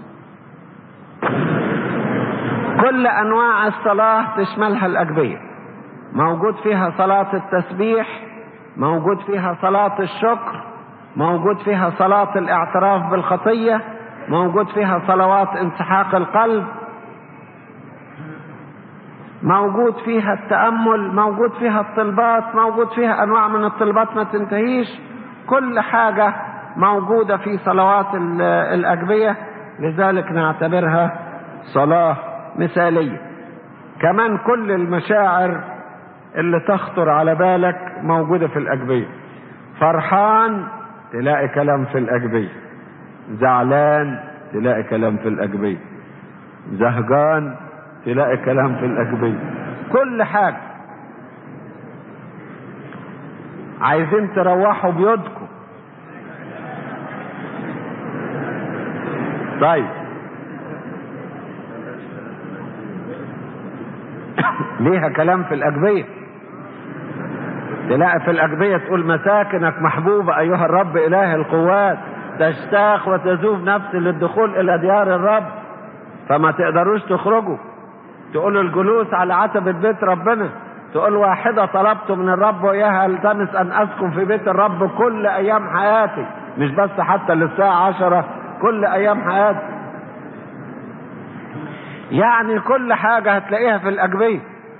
كل انواع الصلاة تشملها الاجبية موجود فيها صلاة التسبيح موجود فيها صلاة الشكر موجود فيها صلاة الاعتراف بالخطية موجود فيها صلوات انسحاق القلب موجود فيها التأمل موجود فيها الطلبات موجود فيها أنواع من الطلبات ما تنتهيش كل حاجة موجودة في صلوات الأجبية لذلك نعتبرها صلاة مثالية كمان كل المشاعر اللي تخطر على بالك موجودة في الأجبية فرحان تلاقي كلام في الأجبية زعلان تلاقي كلام في الأجبية زهجان تلاقي كلام في الأجبية كل حاجة عايزين تروحوا بيوتكم طيب ليها كلام في الأجبية تلاقي في الأجبية تقول مساكنك محبوبة أيها الرب إله القوات تشتاق وتذوب نفسي للدخول إلى ديار الرب فما تقدروش تخرجوا تقولوا الجلوس على عتبة بيت ربنا تقول واحدة طلبت من الرب وإياها التمس أن أسكن في بيت الرب كل أيام حياتي مش بس حتى للساعة عشرة كل أيام حياتي يعني كل حاجة هتلاقيها في الأجبية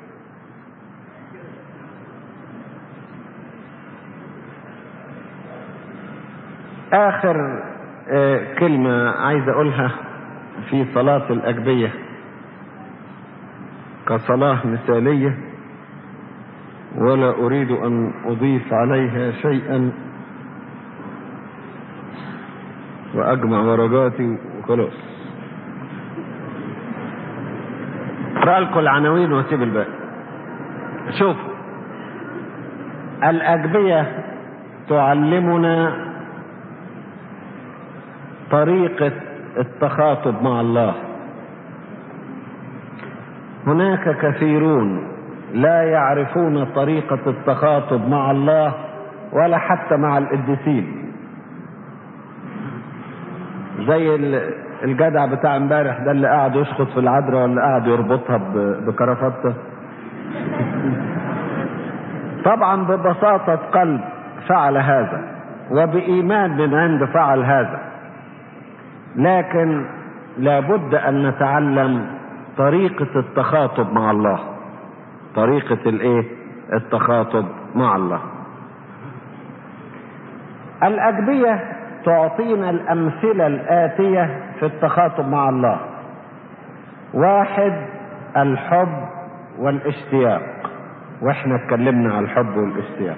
آخر آه كلمة عايز أقولها في صلاة الأجبية كصلاة مثالية ولا أريد أن أضيف عليها شيئا وأجمع ورقاتي وخلاص أقرأ لكم العناوين وأسيب الباقي شوفوا الأجبية تعلمنا طريقة التخاطب مع الله هناك كثيرون لا يعرفون طريقة التخاطب مع الله ولا حتى مع القديسين زي الجدع بتاع امبارح ده اللي قاعد يشخط في العذراء ولا قاعد يربطها بكرافته طبعا ببساطة قلب فعل هذا وبإيمان من عند فعل هذا لكن لابد أن نتعلم طريقة التخاطب مع الله طريقة الايه التخاطب مع الله الأجبية تعطينا الأمثلة الآتية في التخاطب مع الله واحد الحب والاشتياق واحنا اتكلمنا عن الحب والاشتياق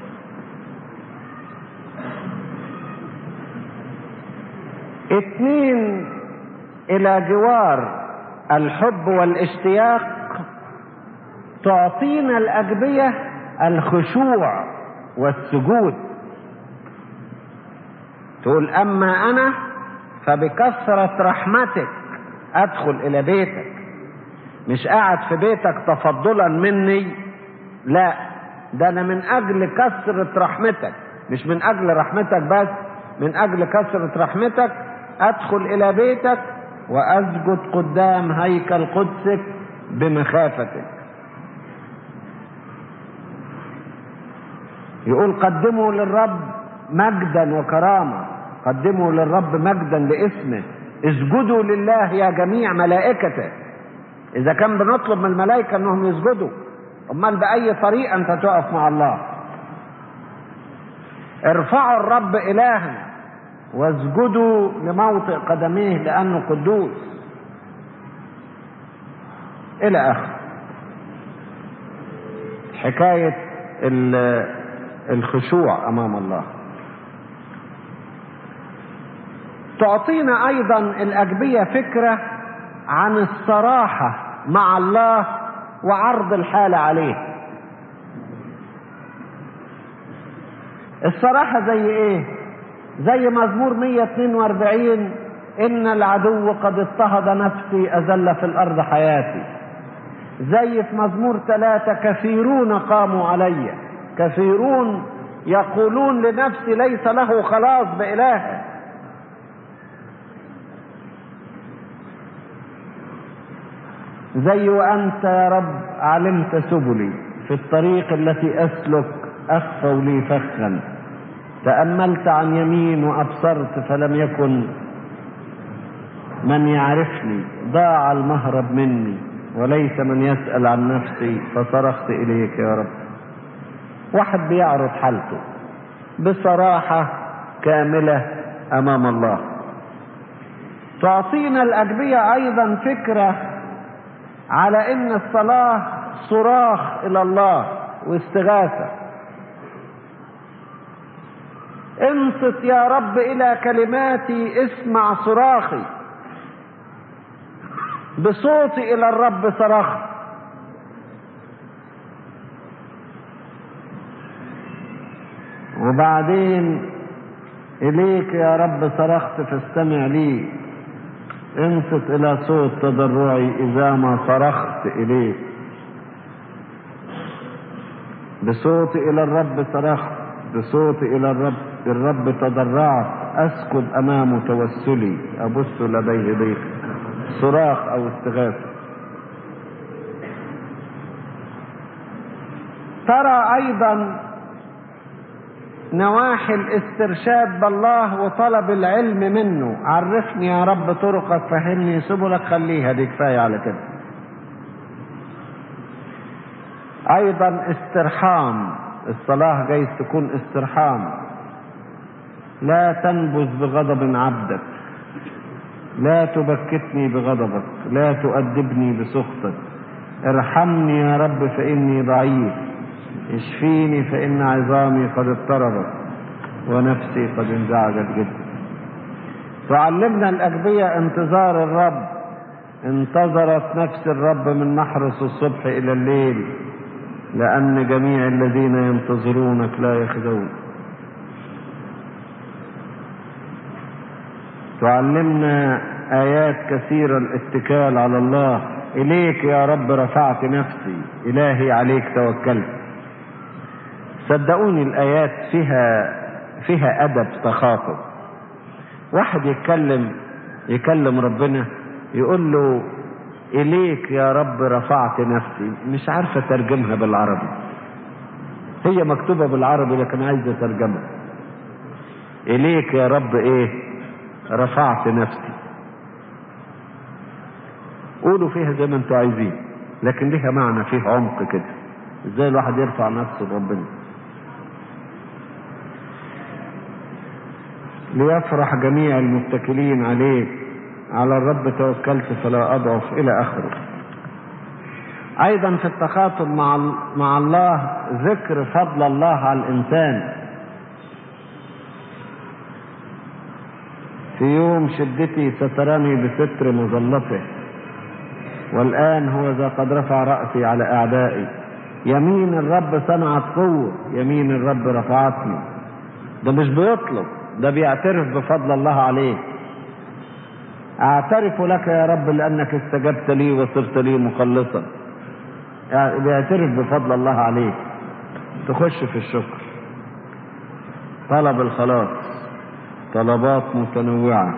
اثنين الى جوار الحب والاشتياق تعطينا الاجبيه الخشوع والسجود تقول اما انا فبكثره رحمتك ادخل الى بيتك مش قاعد في بيتك تفضلا مني لا ده انا من اجل كثره رحمتك مش من اجل رحمتك بس من اجل كثره رحمتك ادخل الى بيتك واسجد قدام هيكل قدسك بمخافتك يقول قدموا للرب مجدا وكرامه قدموا للرب مجدا لاسمه اسجدوا لله يا جميع ملائكته اذا كان بنطلب من الملائكه انهم يسجدوا امال باي طريقه انت تقف مع الله ارفعوا الرب الها واسجدوا لموطئ قدميه لانه قدوس الى اخره حكايه الخشوع امام الله تعطينا ايضا الاجبيه فكره عن الصراحه مع الله وعرض الحاله عليه الصراحه زي ايه زي مزمور 142 ان العدو قد اضطهد نفسي اذل في الارض حياتي زي في مزمور ثلاثة كثيرون قاموا علي كثيرون يقولون لنفسي ليس له خلاص بإلهه زي وأنت يا رب علمت سبلي في الطريق التي أسلك أخفوا لي فخا تأملت عن يمين وأبصرت فلم يكن من يعرفني ضاع المهرب مني وليس من يسأل عن نفسي فصرخت إليك يا رب واحد بيعرض حالته بصراحة كاملة أمام الله تعطينا الأجبية أيضا فكرة على إن الصلاة صراخ إلى الله واستغاثة انصت يا رب إلى كلماتي اسمع صراخي بصوتي إلى الرب صرخت وبعدين إليك يا رب صرخت فاستمع لي انصت إلى صوت تضرعي إذا ما صرخت إليك بصوتي إلى الرب صرخت بصوتي إلى الرب الرب تضرعت أسكت أمام توسلي أبص لديه ضيق صراخ أو استغاثة ترى أيضا نواحي الاسترشاد بالله وطلب العلم منه عرفني يا رب طرقك فهمني سبلك خليها دي كفاية على كده ايضا استرحام الصلاة جايز تكون استرحام لا تنبذ بغضب عبدك لا تبكتني بغضبك لا تؤدبني بسخطك ارحمني يا رب فإني ضعيف اشفيني فإن عظامي قد اضطربت ونفسي قد انزعجت جدا تعلمنا الأجبية انتظار الرب انتظرت نفس الرب من محرس الصبح إلى الليل لأن جميع الذين ينتظرونك لا يخزون تعلمنا آيات كثيرة الاتكال على الله إليك يا رب رفعت نفسي إلهي عليك توكلت صدقوني الآيات فيها فيها أدب تخاطب واحد يتكلم يكلم ربنا يقول له إليك يا رب رفعت نفسي مش عارفة ترجمها بالعربي هي مكتوبة بالعربي لكن عايزة ترجمها إليك يا رب إيه رفعت نفسي قولوا فيها زي ما انتوا عايزين لكن ليها معنى فيه عمق كده ازاي الواحد يرفع نفسه لربنا ليفرح جميع المتكلين عليك على الرب توكلت فلا اضعف الى اخره ايضا في التخاطب مع مع الله ذكر فضل الله على الانسان في يوم شدتي سترني بستر مظلته والآن هو ذا قد رفع رأسي على أعدائي يمين الرب صنعت قوة يمين الرب رفعتني ده مش بيطلب ده بيعترف بفضل الله عليه اعترف لك يا رب لأنك استجبت لي وصرت لي مخلصا يعني بيعترف بفضل الله عليه تخش في الشكر طلب الخلاص طلبات متنوعة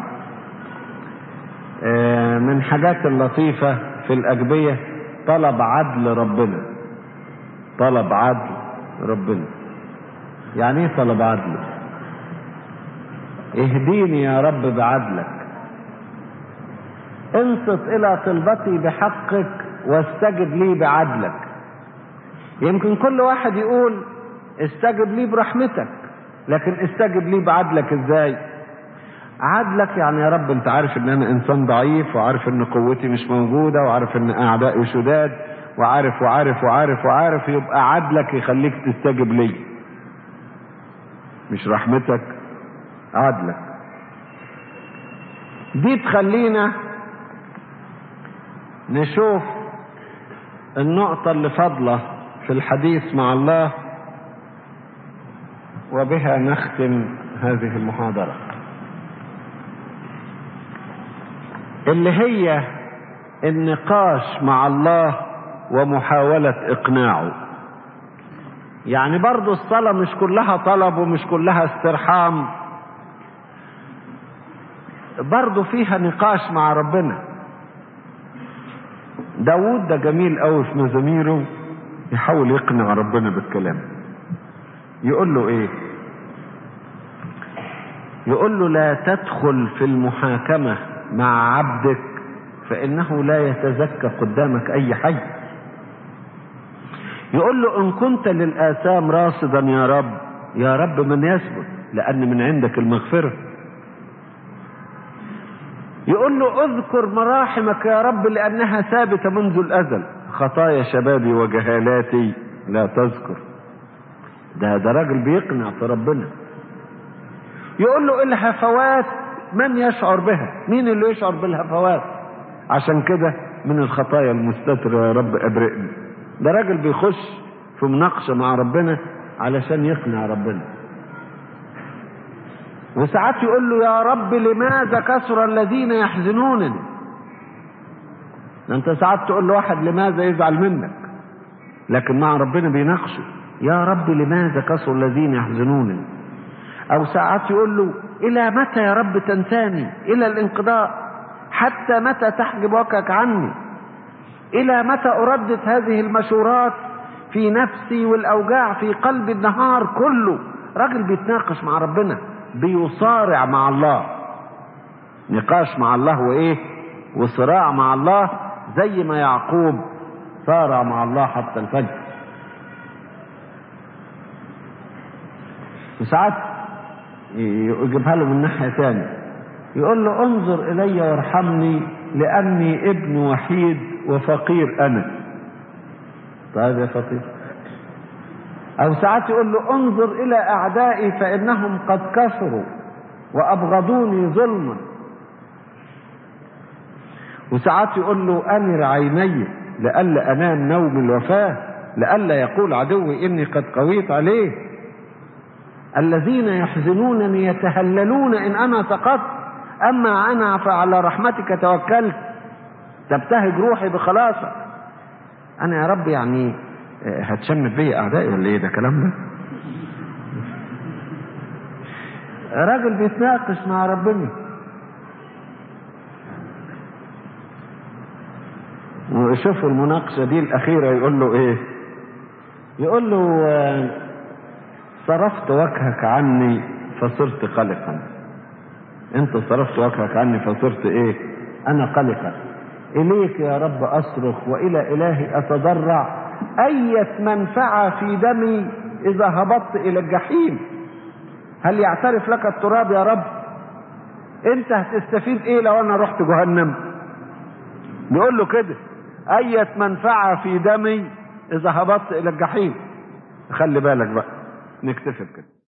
من حاجات اللطيفة في الأجبية طلب عدل ربنا طلب عدل ربنا يعني ايه طلب عدل اهديني يا رب بعدلك انصت الى طلبتي بحقك واستجب لي بعدلك يمكن كل واحد يقول استجب لي برحمتك لكن استجب لي بعدلك ازاي عدلك يعني يا رب انت عارف ان انا انسان ضعيف وعارف ان قوتي مش موجودة وعارف ان اعدائي شداد وعارف وعارف وعارف وعارف يبقى عدلك يخليك تستجب لي مش رحمتك عدلك دي تخلينا نشوف النقطة اللي فاضلة في الحديث مع الله وبها نختم هذه المحاضرة اللي هي النقاش مع الله ومحاولة إقناعه يعني برضو الصلاة مش كلها طلب ومش كلها استرحام برضو فيها نقاش مع ربنا داود ده جميل قوي في مزاميره يحاول يقنع ربنا بالكلام يقول له ايه يقول له لا تدخل في المحاكمة مع عبدك فإنه لا يتزكى قدامك أي حي يقول له إن كنت للآثام راصدا يا رب يا رب من يثبت لأن من عندك المغفرة يقول له اذكر مراحمك يا رب لأنها ثابتة منذ الأزل خطايا شبابي وجهالاتي لا تذكر ده ده راجل بيقنع في ربنا يقول له الهفوات من يشعر بها مين اللي يشعر بالهفوات عشان كده من الخطايا المستترة يا رب ابرئني ده راجل بيخش في مناقشة مع ربنا علشان يقنع ربنا وساعات يقول له يا رب لماذا كثر الذين يحزنونني ده انت ساعات تقول لواحد لماذا يزعل منك لكن مع ربنا بيناقشه يا رب لماذا كثر الذين يحزنونني او ساعات يقول له الى متى يا رب تنساني الى الانقضاء حتى متى تحجب وجهك عني الى متى اردد هذه المشورات في نفسي والاوجاع في قلبي النهار كله راجل بيتناقش مع ربنا بيصارع مع الله نقاش مع الله وايه وصراع مع الله زي ما يعقوب صارع مع الله حتى الفجر وساعات يجيبها له من ناحية تانية يقول له انظر إلي وارحمني لأني ابن وحيد وفقير أنا طيب يا فقير أو ساعات يقول له انظر إلى أعدائي فإنهم قد كفروا وأبغضوني ظلما وساعات يقول له أنر عيني لئلا أنام نوم الوفاة لئلا يقول عدوي إني قد قويت عليه الذين يحزنونني يتهللون إن أنا سقطت أما أنا فعلى رحمتك توكلت تبتهج روحي بخلاصك أنا يا رب يعني هتشمت بيا أعدائي ولا إيه ده كلام ده؟ راجل بيتناقش مع ربنا وشوف المناقشة دي الأخيرة يقول له إيه؟ يقول له صرفت وجهك عني فصرت قلقا انت صرفت وجهك عني فصرت ايه انا قلقا اليك يا رب اصرخ والى الهي اتضرع اية منفعة في دمي اذا هبطت الى الجحيم هل يعترف لك التراب يا رب انت هتستفيد ايه لو انا رحت جهنم بيقول له كده اية منفعة في دمي اذا هبطت الى الجحيم خلي بالك بقى نكتفي بكده